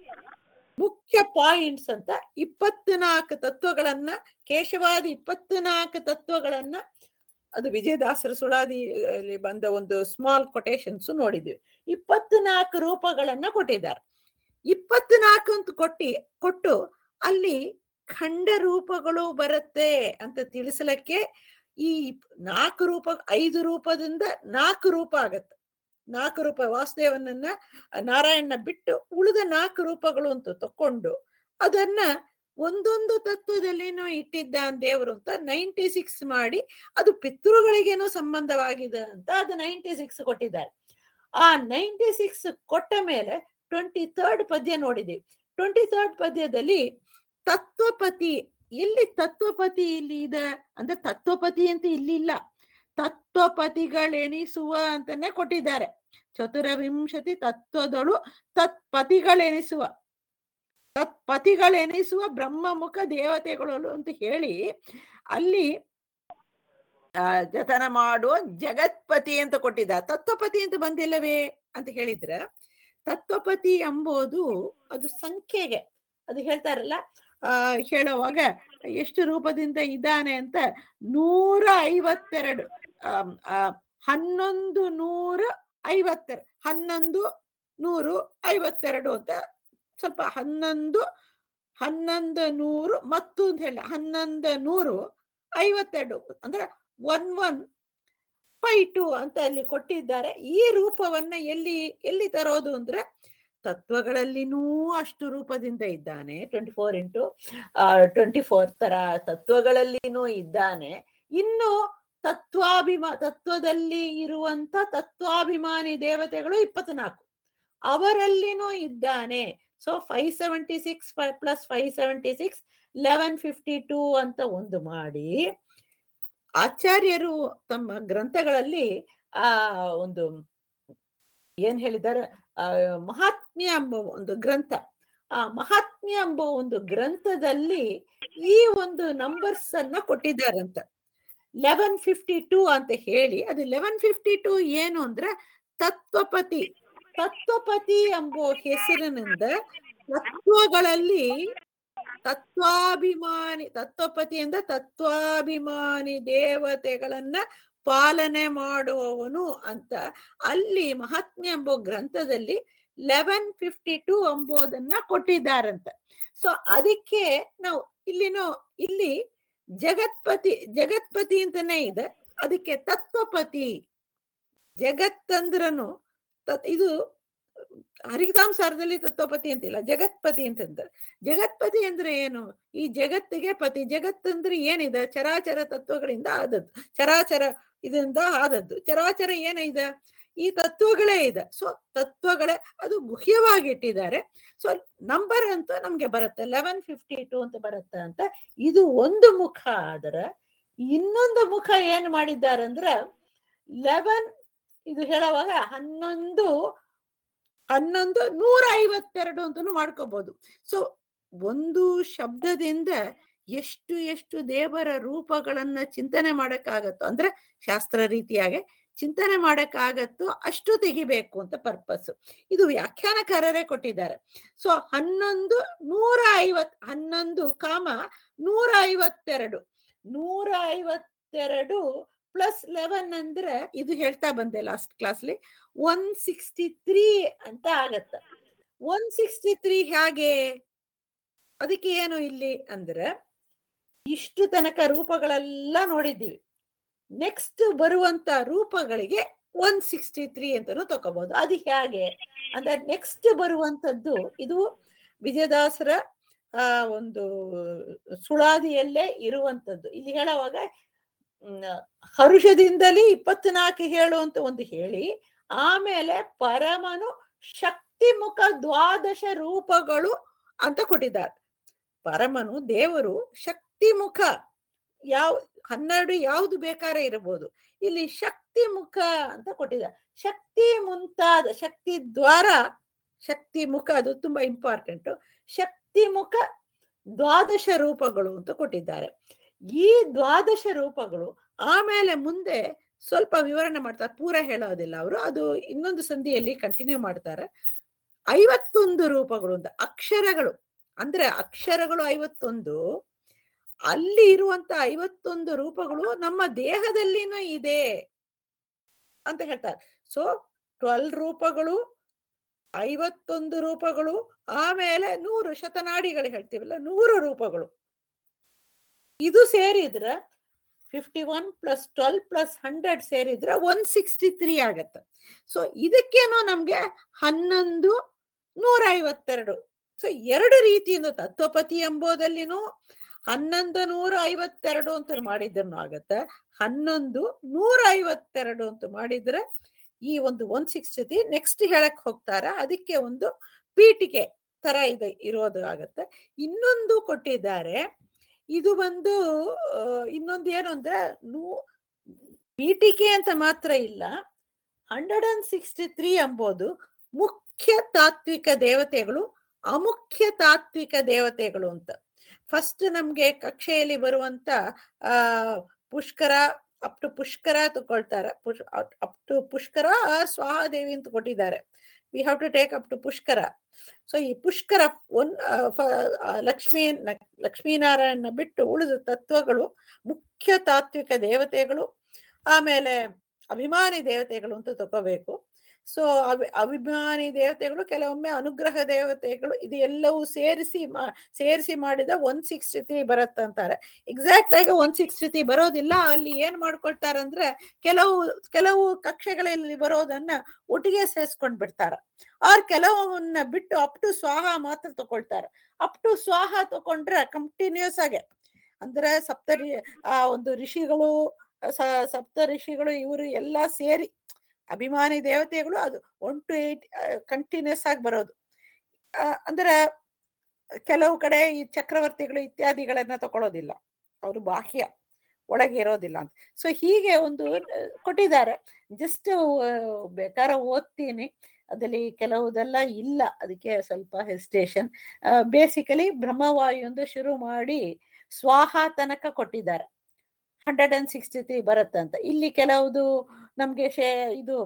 S1: ಮುಖ್ಯ ಪಾಯಿಂಟ್ಸ್ ಅಂತ ಇಪ್ಪತ್ನಾಲ್ಕು ತತ್ವಗಳನ್ನ ಕೇಶವಾದಿ ಇಪ್ಪತ್ನಾಲ್ಕು ತತ್ವಗಳನ್ನ ಅದು ವಿಜಯದಾಸರ ಸುಳಾದಿ ಅಲ್ಲಿ ಬಂದ ಒಂದು ಸ್ಮಾಲ್ ಕೊಟೇಶನ್ಸ್ ನೋಡಿದ್ವಿ ಇಪ್ಪತ್ನಾಲ್ಕು ರೂಪಗಳನ್ನ ಕೊಟ್ಟಿದ್ದಾರೆ ಇಪ್ಪತ್ನಾಲ್ಕು ಅಂತ ಕೊಟ್ಟಿ ಕೊಟ್ಟು ಅಲ್ಲಿ ಖಂಡ ರೂಪಗಳು ಬರುತ್ತೆ ಅಂತ ತಿಳಿಸಲಕ್ಕೆ ಈ ನಾಲ್ಕು ರೂಪ ಐದು ರೂಪದಿಂದ ನಾಲ್ಕು ರೂಪ ಆಗತ್ತೆ ನಾಲ್ಕು ರೂಪ ವಾಸುದೇವನನ್ನ ನಾರಾಯಣನ ಬಿಟ್ಟು ಉಳಿದ ನಾಲ್ಕು ರೂಪಗಳು ಅಂತ ತಕೊಂಡು ಅದನ್ನ ಒಂದೊಂದು ತತ್ವದಲ್ಲಿನೂ ಇಟ್ಟಿದ್ದಾನ್ ದೇವರು ಅಂತ ನೈಂಟಿ ಸಿಕ್ಸ್ ಮಾಡಿ ಅದು ಪಿತೃಗಳಿಗೇನೋ ಸಂಬಂಧವಾಗಿದೆ ಅಂತ ಅದು ನೈಂಟಿ ಸಿಕ್ಸ್ ಕೊಟ್ಟಿದ್ದಾರೆ ಆ ನೈಂಟಿ ಸಿಕ್ಸ್ ಕೊಟ್ಟ ಮೇಲೆ ಟ್ವೆಂಟಿ ಥರ್ಡ್ ಪದ್ಯ ನೋಡಿದೀವಿ ಟ್ವೆಂಟಿ ಥರ್ಡ್ ಪದ್ಯದಲ್ಲಿ ತತ್ವಪತಿ ಎಲ್ಲಿ ತತ್ವಪತಿ ಇಲ್ಲಿ ಇದೆ ಅಂದ್ರೆ ತತ್ವಪತಿ ಅಂತ ಇಲ್ಲಿಲ್ಲ ತತ್ವಪತಿಗಳೆನಿಸುವ ಅಂತಾನೆ ಕೊಟ್ಟಿದ್ದಾರೆ ಚತುರವಿಂಶತಿ ತತ್ವದಳು ತತ್ಪತಿಗಳೆನಿಸುವ ತತ್ಪತಿಗಳೆನಿಸುವ ಬ್ರಹ್ಮಮುಖ ದೇವತೆಗಳು ಅಂತ ಹೇಳಿ ಅಲ್ಲಿ ಆ ಜತನ ಮಾಡುವ ಜಗತ್ಪತಿ ಅಂತ ಕೊಟ್ಟಿದ್ದಾರೆ ತತ್ವಪತಿ ಅಂತ ಬಂದಿಲ್ಲವೇ ಅಂತ ಹೇಳಿದ್ರ ತತ್ವಪತಿ ಎಂಬುದು ಅದು ಸಂಖ್ಯೆಗೆ ಅದು ಹೇಳ್ತಾರಲ್ಲ ಆ ಹೇಳುವಾಗ ಎಷ್ಟು ರೂಪದಿಂದ ಇದ್ದಾನೆ ಅಂತ ನೂರ ಐವತ್ತೆರಡು ಆಮ್, ಆ, ಹನ್ನೊಂದು ನೂರ ಐವತ್ತೆರಡು ಹನ್ನೊಂದು ನೂರು ಐವತ್ತೆರಡು ಅಂತ ಸ್ವಲ್ಪ ಹನ್ನೊಂದು ಹನ್ನೊಂದು ನೂರು ಮತ್ತು ಅಂತ ಹೇಳಿ ಹನ್ನೊಂದು ನೂರು ಐವತ್ತೆರಡು ಅಂದ್ರೆ ಒನ್ ಒನ್ ಫೈ ಟು ಅಂತ ಅಲ್ಲಿ ಕೊಟ್ಟಿದ್ದಾರೆ ಈ ರೂಪವನ್ನ ಎಲ್ಲಿ ಎಲ್ಲಿ ತರೋದು ಅಂದ್ರೆ ತತ್ವಗಳಲ್ಲಿನೂ ಅಷ್ಟು ರೂಪದಿಂದ ಇದ್ದಾನೆ twenty four into twenty four ತರ ತತ್ವಗಳಲ್ಲಿನೂ ಇದ್ದಾನೆ ಇನ್ನು ತತ್ವಾಭಿಮಾ ತತ್ವದಲ್ಲಿ ಇರುವಂತ ತತ್ವಾಭಿಮಾನಿ ದೇವತೆಗಳು ಇಪ್ಪತ್ನಾಲ್ಕು ಅವರಲ್ಲಿನೂ ಇದ್ದಾನೆ so five seventy six plus five seventy six eleven fifty two ಅಂತ ಒಂದು ಮಾಡಿ ಆಚಾರ್ಯರು ತಮ್ಮ ಗ್ರಂಥಗಳಲ್ಲಿ ಆ ಒಂದು ಏನ್ ಹೇಳಿದ್ದಾರೆ ಆ ಮಹಾತ್ಮ್ಯ ಎಂಬ ಒಂದು ಗ್ರಂಥ ಆ ಮಹಾತ್ಮ್ಯ ಎಂಬ ಒಂದು ಗ್ರಂಥದಲ್ಲಿ ಈ ಒಂದು ನಂಬರ್ಸ್ ಅನ್ನ ಕೊಟ್ಟಿದ್ದಾರಂತ ಲೆವೆನ್ ಫಿಫ್ಟಿ ಟೂ ಅಂತ ಹೇಳಿ ಅದು ಲೆವೆನ್ ಫಿಫ್ಟಿ ಟೂ ಏನು ಅಂದ್ರೆ ತತ್ವಪತಿ ತತ್ವಪತಿ ಎಂಬ ಹೆಸರಿನಿಂದ ತತ್ವಗಳಲ್ಲಿ ತತ್ವಾಭಿಮಾನಿ ತತ್ವಪತಿ ಎಂದ ತತ್ವಾಭಿಮಾನಿ ದೇವತೆಗಳನ್ನ ಪಾಲನೆ ಮಾಡುವವನು ಅಂತ ಅಲ್ಲಿ ಮಹಾತ್ಮ್ಯ ಎಂಬ ಗ್ರಂಥದಲ್ಲಿ ಲೆವೆನ್ ಫಿಫ್ಟಿ ಟೂ ಎಂಬುದನ್ನ ಕೊಟ್ಟಿದ್ದಾರಂತ ಸೊ ಅದಕ್ಕೆ ನಾವು ಇಲ್ಲಿನೋ ಇಲ್ಲಿ ಜಗತ್ಪತಿ ಜಗತ್ಪತಿ ಅಂತಾನೆ ಇದೆ ಅದಕ್ಕೆ ತತ್ವಪತಿ ಜಗತ್ತಂದ್ರನು ತತ್ ಇದು ಹರಿತಾಂಸಾರದಲ್ಲಿ ತತ್ವಪತಿ ಅಂತಿಲ್ಲ ಜಗತ್ಪತಿ ಅಂತಂದ್ರೆ ಜಗತ್ಪತಿ ಅಂದ್ರೆ ಏನು ಈ ಜಗತ್ತಿಗೆ ಪತಿ ಜಗತ್ತಂದ್ರೆ ಏನಿದೆ ಚರಾಚರ ತತ್ವಗಳಿಂದ ಆದದ್ದು ಚರಾಚರ ಇದರಿಂದ ಆದದ್ದು ಚರಾಚರ ಏನಿದೆ ಈ ತತ್ವಗಳೇ ಇದೆ ಸೊ ತತ್ವಗಳೇ ಅದು ಗುಹ್ಯವಾಗಿ ಇಟ್ಟಿದ್ದಾರೆ ಸೊ ನಂಬರ್ ಅಂತ ನಮ್ಗೆ ಬರುತ್ತೆ ಲೆವೆನ್ ಫಿಫ್ಟಿ ಟೂ ಅಂತ ಬರುತ್ತೆ ಅಂತ ಇದು ಒಂದು ಮುಖ ಆದ್ರೆ ಇನ್ನೊಂದು ಮುಖ ಏನ್ ಮಾಡಿದ್ದಾರೆ ಅಂದ್ರೆ ಲೆವೆನ್ ಇದು ಹೇಳುವಾಗ ಹನ್ನೊಂದು ಹನ್ನೊಂದು ನೂರ ಐವತ್ತೆರಡು ಅಂತಾನು ಮಾಡ್ಕೋಬಹುದು ಸೊ ಒಂದು ಶಬ್ದದಿಂದ ಎಷ್ಟು ಎಷ್ಟು ದೇವರ ರೂಪಗಳನ್ನ ಚಿಂತನೆ ಮಾಡಕ್ಕಾಗತ್ತೋ ಅಂದ್ರೆ ಶಾಸ್ತ್ರ ರೀತಿಯಾಗೆ ಚಿಂತನೆ ಮಾಡಕ್ಕಾಗತ್ತೋ ಅಷ್ಟು ತೆಗಿಬೇಕು ಅಂತ ಪರ್ಪಸ್ ಇದು ವ್ಯಾಖ್ಯಾನಕಾರರೇ ಕೊಟ್ಟಿದ್ದಾರೆ ಸೊ ಹನ್ನೊಂದು ನೂರ ಐವತ್ ಹನ್ನೊಂದು ಕಾಮ ನೂರ ಐವತ್ತೆರಡು ನೂರ ಐವತ್ತೆರಡು ಪ್ಲಸ್ ಲೆವೆನ್ ಅಂದ್ರೆ ಇದು ಹೇಳ್ತಾ ಬಂದೆ ಲಾಸ್ಟ್ ಕ್ಲಾಸ್ಲಿ ಒನ್ ಸಿಕ್ಸ್ಟಿ ತ್ರೀ ಅಂತ ಆಗತ್ತ ಒನ್ ಸಿಕ್ಸ್ಟಿ ತ್ರೀ ಹೇಗೆ ಅದಕ್ಕೆ ಏನು ಇಲ್ಲಿ ಅಂದ್ರೆ ಇಷ್ಟು ತನಕ ರೂಪಗಳೆಲ್ಲ ನೋಡಿದ್ದೀವಿ ನೆಕ್ಸ್ಟ್ ಬರುವಂತ ರೂಪಗಳಿಗೆ ಒನ್ ಸಿಕ್ಸ್ಟಿ ತ್ರೀ ಅಂತಾನು ತಗೋಬಹುದು ಅದು ಹೇಗೆ ಅಂದ್ರೆ ನೆಕ್ಸ್ಟ್ ಬರುವಂತದ್ದು ಇದು ವಿಜಯದಾಸರ ಆ ಒಂದು ಸುಳಾದಿಯಲ್ಲೇ ಇರುವಂತದ್ದು ಇಲ್ಲಿ ಹೇಳುವಾಗ ಹರುಷದಿಂದಲೇ ಇಪ್ಪತ್ನಾಲ್ಕು ಹೇಳು ಅಂತ ಒಂದು ಹೇಳಿ ಆಮೇಲೆ ಪರಮನು ಶಕ್ತಿ ಮುಖ ದ್ವಾದಶ ರೂಪಗಳು ಅಂತ ಕೊಟ್ಟಿದ್ದಾರೆ ಪರಮನು ದೇವರು ಶಕ್ತಿ ಮುಖ ಯಾವ ಹನ್ನೆರಡು ಯಾವ್ದು ಬೇಕಾದ್ರೆ ಇರಬಹುದು ಇಲ್ಲಿ ಶಕ್ತಿ ಮುಖ ಅಂತ ಕೊಟ್ಟಿದ್ದಾರೆ ಶಕ್ತಿ ಮುಂತಾದ ಶಕ್ತಿ ದ್ವಾರ ಶಕ್ತಿ ಮುಖ ಅದು ತುಂಬಾ ಇಂಪಾರ್ಟೆಂಟ್ ಶಕ್ತಿ ಮುಖ ದ್ವಾದಶ ರೂಪಗಳು ಅಂತ ಕೊಟ್ಟಿದ್ದಾರೆ ಈ ದ್ವಾದಶ ರೂಪಗಳು ಆಮೇಲೆ ಮುಂದೆ ಸ್ವಲ್ಪ ವಿವರಣೆ ಮಾಡ್ತಾರೆ ಪೂರ ಹೇಳೋದಿಲ್ಲ ಅವರು ಅದು ಇನ್ನೊಂದು ಸಂಧಿಯಲ್ಲಿ ಕಂಟಿನ್ಯೂ ಮಾಡ್ತಾರೆ ಐವತ್ತೊಂದು ರೂಪಗಳು ಅಂತ ಅಕ್ಷರಗಳು ಅಂದ್ರೆ ಅಕ್ಷರಗಳು ಐವತ್ತೊಂದು ಅಲ್ಲಿ ಇರುವಂತ ಐವತ್ತೊಂದು ರೂಪಗಳು ನಮ್ಮ ದೇಹದಲ್ಲಿನೂ ಇದೆ ಅಂತ ಹೇಳ್ತಾರೆ ಸೊ ಟ್ವೆಲ್ ರೂಪಗಳು ಐವತ್ತೊಂದು ರೂಪಗಳು ಆಮೇಲೆ ನೂರು ಶತನಾಡಿಗಳು ಹೇಳ್ತೀವಲ್ಲ ನೂರು ರೂಪಗಳು ಇದು ಸೇರಿದ್ರೆ fifty one plus twelve plus hundred ಸೇರಿದ್ರೆ ಒನ್ ಸಿಕ್ಸ್ಟಿ ತ್ರೀ ಆಗತ್ತೆ ಸೊ ಇದಕ್ಕೇನೋ ನಮ್ಗೆ ಹನ್ನೊಂದು ನೂರ ಐವತ್ತೆರಡು ಸೊ ಎರಡು ರೀತಿಯಿಂದ ತತ್ವಪತಿ ಎಂಬುದಲ್ಲಿನೂ ಹನ್ನೊಂದು ನೂರ ಐವತ್ತೆರಡು ಅಂತ ಮಾಡಿದ್ರು ಆಗತ್ತೆ ಹನ್ನೊಂದು ನೂರ ಐವತ್ತೆರಡು ಅಂತ ಮಾಡಿದ್ರೆ ಈ ಒಂದು ಒನ್ ಸಿಕ್ಸ್ಟಿ ನೆಕ್ಸ್ಟ್ ಹೇಳಕ್ ಹೋಗ್ತಾರ ಅದಕ್ಕೆ ಒಂದು ಪೀಠಿಕೆ ತರ ಇದೆ ಇರೋದು ಆಗತ್ತೆ ಇನ್ನೊಂದು ಕೊಟ್ಟಿದ್ದಾರೆ ಇದು ಬಂದು ಇನ್ನೊಂದು ಏನು ಅಂದ್ರೆ ನೂ ಪೀಠಿಕೆ ಅಂತ ಮಾತ್ರ ಇಲ್ಲ ಹಂಡ್ರೆಡ್ ಅಂಡ್ ಸಿಕ್ಸ್ಟಿ ತ್ರೀ ಎಂಬುದು ಮುಖ್ಯ ತಾತ್ವಿಕ ದೇವತೆಗಳು ಅಮುಖ್ಯ ತಾತ್ವಿಕ ದೇವತೆಗಳು ಅಂತ ಫಸ್ಟ್ ನಮ್ಗೆ ಕಕ್ಷೆಯಲ್ಲಿ ಬರುವಂತ ಆ ಪುಷ್ಕರ ಅಪ್ ಟು ಪುಷ್ಕರ ತಗೊಳ್ತಾರೆ ಪುಷ್ ಅಪ್ ಟು ಪುಷ್ಕರ ಸ್ವಾಹಾದೇವಿ ಅಂತ ಕೊಟ್ಟಿದ್ದಾರೆ we have to take up to Pushkara so ಈ ಪುಷ್ಕರ ಒನ್ ಲಕ್ಷ್ಮೀ ಲಕ್ಷ್ಮೀನಾರಾಯಣ ಬಿಟ್ಟು ಉಳಿದ ತತ್ವಗಳು ಮುಖ್ಯ ತಾತ್ವಿಕ ದೇವತೆಗಳು ಆಮೇಲೆ ಅಭಿಮಾನಿ ದೇವತೆಗಳು ಅಂತ ತಗೋಬೇಕು ಸೊ ಅಭಿ ಅಭಿಮಾನಿ ದೇವತೆಗಳು ಕೆಲವೊಮ್ಮೆ ಅನುಗ್ರಹ ದೇವತೆಗಳು ಇದು ಎಲ್ಲವೂ ಸೇರಿಸಿ ಮಾ ಸೇರಿಸಿ ಮಾಡಿದ ಒನ್ ಸಿಕ್ಸ್ಟಿ ತ್ರೀ ಬರುತ್ತಂತಾರೆ ಎಕ್ಸಾಕ್ಟ್ ಆಗಿ ಒನ್ ಸಿಕ್ಸ್ಟಿ ತ್ರೀ ಬರೋದಿಲ್ಲ ಅಲ್ಲಿ ಏನ್ ಮಾಡ್ಕೊಳ್ತಾರಂದ್ರೆ ಕೆಲವು ಕೆಲವು ಕಕ್ಷೆಗಳಲ್ಲಿ ಬರೋದನ್ನ ಒಟ್ಟಿಗೆ ಸೇರಿಸ್ಕೊಂಡ್ ಬಿಡ್ತಾರ ಆರ್ ಕೆಲವನ್ನ ಬಿಟ್ಟು ಅಪ್ ಟು ಸ್ವಾಹ ಮಾತ್ರ ತಗೊಳ್ತಾರೆ ಅಪ್ ಟು ಸ್ವಾಹ ತಗೊಂಡ್ರೆ ಕಂಟಿನ್ಯೂಸ್ ಆಗಿ ಅಂದ್ರೆ ಸಪ್ತ ಋ- ಆ ಒಂದು ಋಷಿಗಳು ಸ- ಸಪ್ತ ಋಷಿಗಳು ಇವರು ಎಲ್ಲಾ ಸೇರಿ ಅಭಿಮಾನಿ ದೇವತೆಗಳು ಅದು ಒನ್ ಟು ಏಟ್ ಕಂಟಿನ್ಯೂಸ್ ಆಗಿ ಬರೋದು ಆ, ಅಂದ್ರೆ ಕೆಲವು ಕಡೆ ಈ ಚಕ್ರವರ್ತಿಗಳು ಇತ್ಯಾದಿಗಳನ್ನ ತಗೊಳ್ಳೋದಿಲ್ಲ ಅವರು ಬಾಹ್ಯ ಒಳಗೆ ಇರೋದಿಲ್ಲ ಅಂತ ಸೊ ಹೀಗೆ ಒಂದು ಆ, ಕೊಟ್ಟಿದ್ದಾರೆ ಜಸ್ಟ್ ಬೇಕಾದ್ರೆ ಓದ್ತೀನಿ ಅದಲ್ಲಿ ಕೆಲವುದೆಲ್ಲ ಇಲ್ಲ ಅದಕ್ಕೆ ಸ್ವಲ್ಪ ಹೆಸಿಟೇಷನ್ ಬೇಸಿಕಲಿ ಬ್ರಹ್ಮವಾಯುಂದು ಶುರು ಮಾಡಿ ಸ್ವಾಹ ತನಕ ಕೊಟ್ಟಿದ್ದಾರೆ ಹಂಡ್ರೆಡ್ ಅಂಡ್ ಸಿಕ್ಸ್ಟಿ ತ್ರೀ ಬರುತ್ತಂತ ಇಲ್ಲಿ ಕೆಲವುದು ನಮ್ಗೆ ಶೇ ಇದು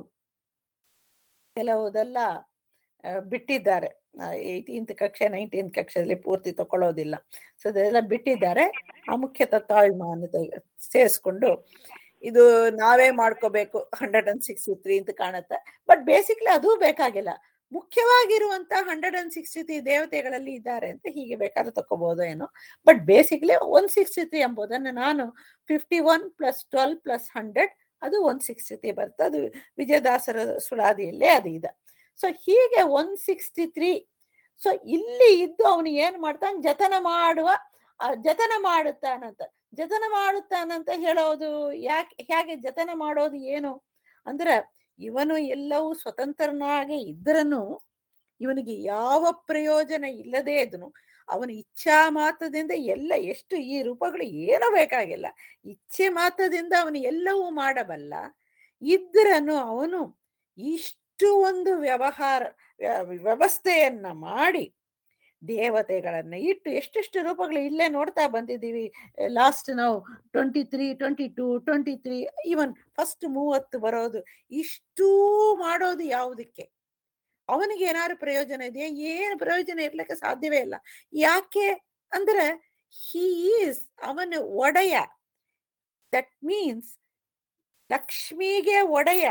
S1: ಕೆಲವುದೆಲ್ಲ ಆ, ಬಿಟ್ಟಿದ್ದಾರೆ ಏಯ್ಟೀನ್ತ್ ಕಕ್ಷೆ ನೈನ್ಟೀನ್ತ್ ಕಕ್ಷೆಯಲ್ಲಿ ಪೂರ್ತಿ ತಗೊಳ್ಳೋದಿಲ್ಲ ಸೊ ಅದೆಲ್ಲ ಬಿಟ್ಟಿದ್ದಾರೆ ಆ ಮುಖ್ಯ ತತ್ವಾಭಿಮಾನ ಸೇರಿಸ್ಕೊಂಡು ಇದು ನಾವೇ ಮಾಡ್ಕೋಬೇಕು ಹಂಡ್ರೆಡ್ ಅಂಡ್ ಸಿಕ್ಸ್ಟಿ ತ್ರೀ ಅಂತ ಕಾಣುತ್ತೆ ಬಟ್ ಬೇಸಿಕ್ಲಿ ಅದೂ ಬೇಕಾಗಿಲ್ಲ ಮುಖ್ಯವಾಗಿರುವಂತ ಹಂಡ್ರೆಡ್ ಅಂಡ್ ಸಿಕ್ಸ್ಟಿ ತ್ರೀ ದೇವತೆಗಳಲ್ಲಿ ಇದ್ದಾರೆ ಅಂತ ಹೀಗೆ ಬೇಕಾದ್ರೆ ತಕೋಬಹುದು ಏನೋ but basically one sixty three ಎಂಬುದನ್ನು ನಾನು fifty one plus twelve plus hundred ಅದು ಒನ್ ಸಿಕ್ಸ್ಟಿ ತ್ರೀ ಬರುತ್ತೆ ಅದು ವಿಜಯದಾಸರ ಸುಳಾದಿಯಲ್ಲೇ ಅದು ಇದೆ ಸೊ ಹೀಗೆ ಒನ್ ಸಿಕ್ಸ್ಟಿ ತ್ರೀ ಸೊ ಇಲ್ಲಿ ಇದ್ದು ಅವನು ಏನ್ ಮಾಡ್ತಾನೆ ಜತನ ಮಾಡುವ ಆ, ಜತನ ಮಾಡುತ್ತಾನಂತ ಜತನ ಮಾಡುತ್ತಾನಂತ ಹೇಳೋದು ಯಾಕೆ ಹೇಗೆ ಜತನ ಮಾಡೋದು ಏನು ಅಂದ್ರೆ ಇವನು ಎಲ್ಲವೂ ಸ್ವತಂತ್ರನಾಗಿ ಇದ್ರನು ಇವನಿಗೆ ಯಾವ ಪ್ರಯೋಜನ ಇಲ್ಲದೆ ಇದ್ನು ಅವನ ಇಚ್ಛಾ ಮಾತ್ರದಿಂದ ಎಲ್ಲ ಎಷ್ಟು ಈ ರೂಪಗಳು ಏನೂ ಬೇಕಾಗಿಲ್ಲ ಇಚ್ಛೆ ಮಾತ್ರದಿಂದ ಅವನು ಎಲ್ಲವೂ ಮಾಡಬಲ್ಲ ಇದ್ರನು ಅವನು ಇಷ್ಟು ಒಂದು ವ್ಯವಹಾರ ವ್ಯ- ವ್ಯವಸ್ಥೆಯನ್ನ ಮಾಡಿ ದೇವತೆಗಳನ್ನ ಇಟ್ಟು ಎಷ್ಟೆಷ್ಟು ರೂಪಗಳು ಇಲ್ಲೇ ನೋಡ್ತಾ ಬಂದಿದ್ದೀವಿ ಲಾಸ್ಟ್ ನಾವು twenty three twenty two twenty three even first ಮೂವತ್ತು ಬರೋದು ಇಷ್ಟೂ ಮಾಡೋದು ಯಾವುದಕ್ಕೆ ಅವನಿಗೆ ಏನಾದ್ರು ಪ್ರಯೋಜನ ಇದೆಯಾ ಏನು ಪ್ರಯೋಜನ ಇರ್ಲಿಕ್ಕೆ ಸಾಧ್ಯವೇ ಇಲ್ಲ ಯಾಕೆ ಅಂದ್ರೆ ಹೀ ಈಸ್ ಅವನ ಒಡೆಯ ದಟ್ ಮೀನ್ಸ್ ಲಕ್ಷ್ಮಿಗೆ ಒಡೆಯ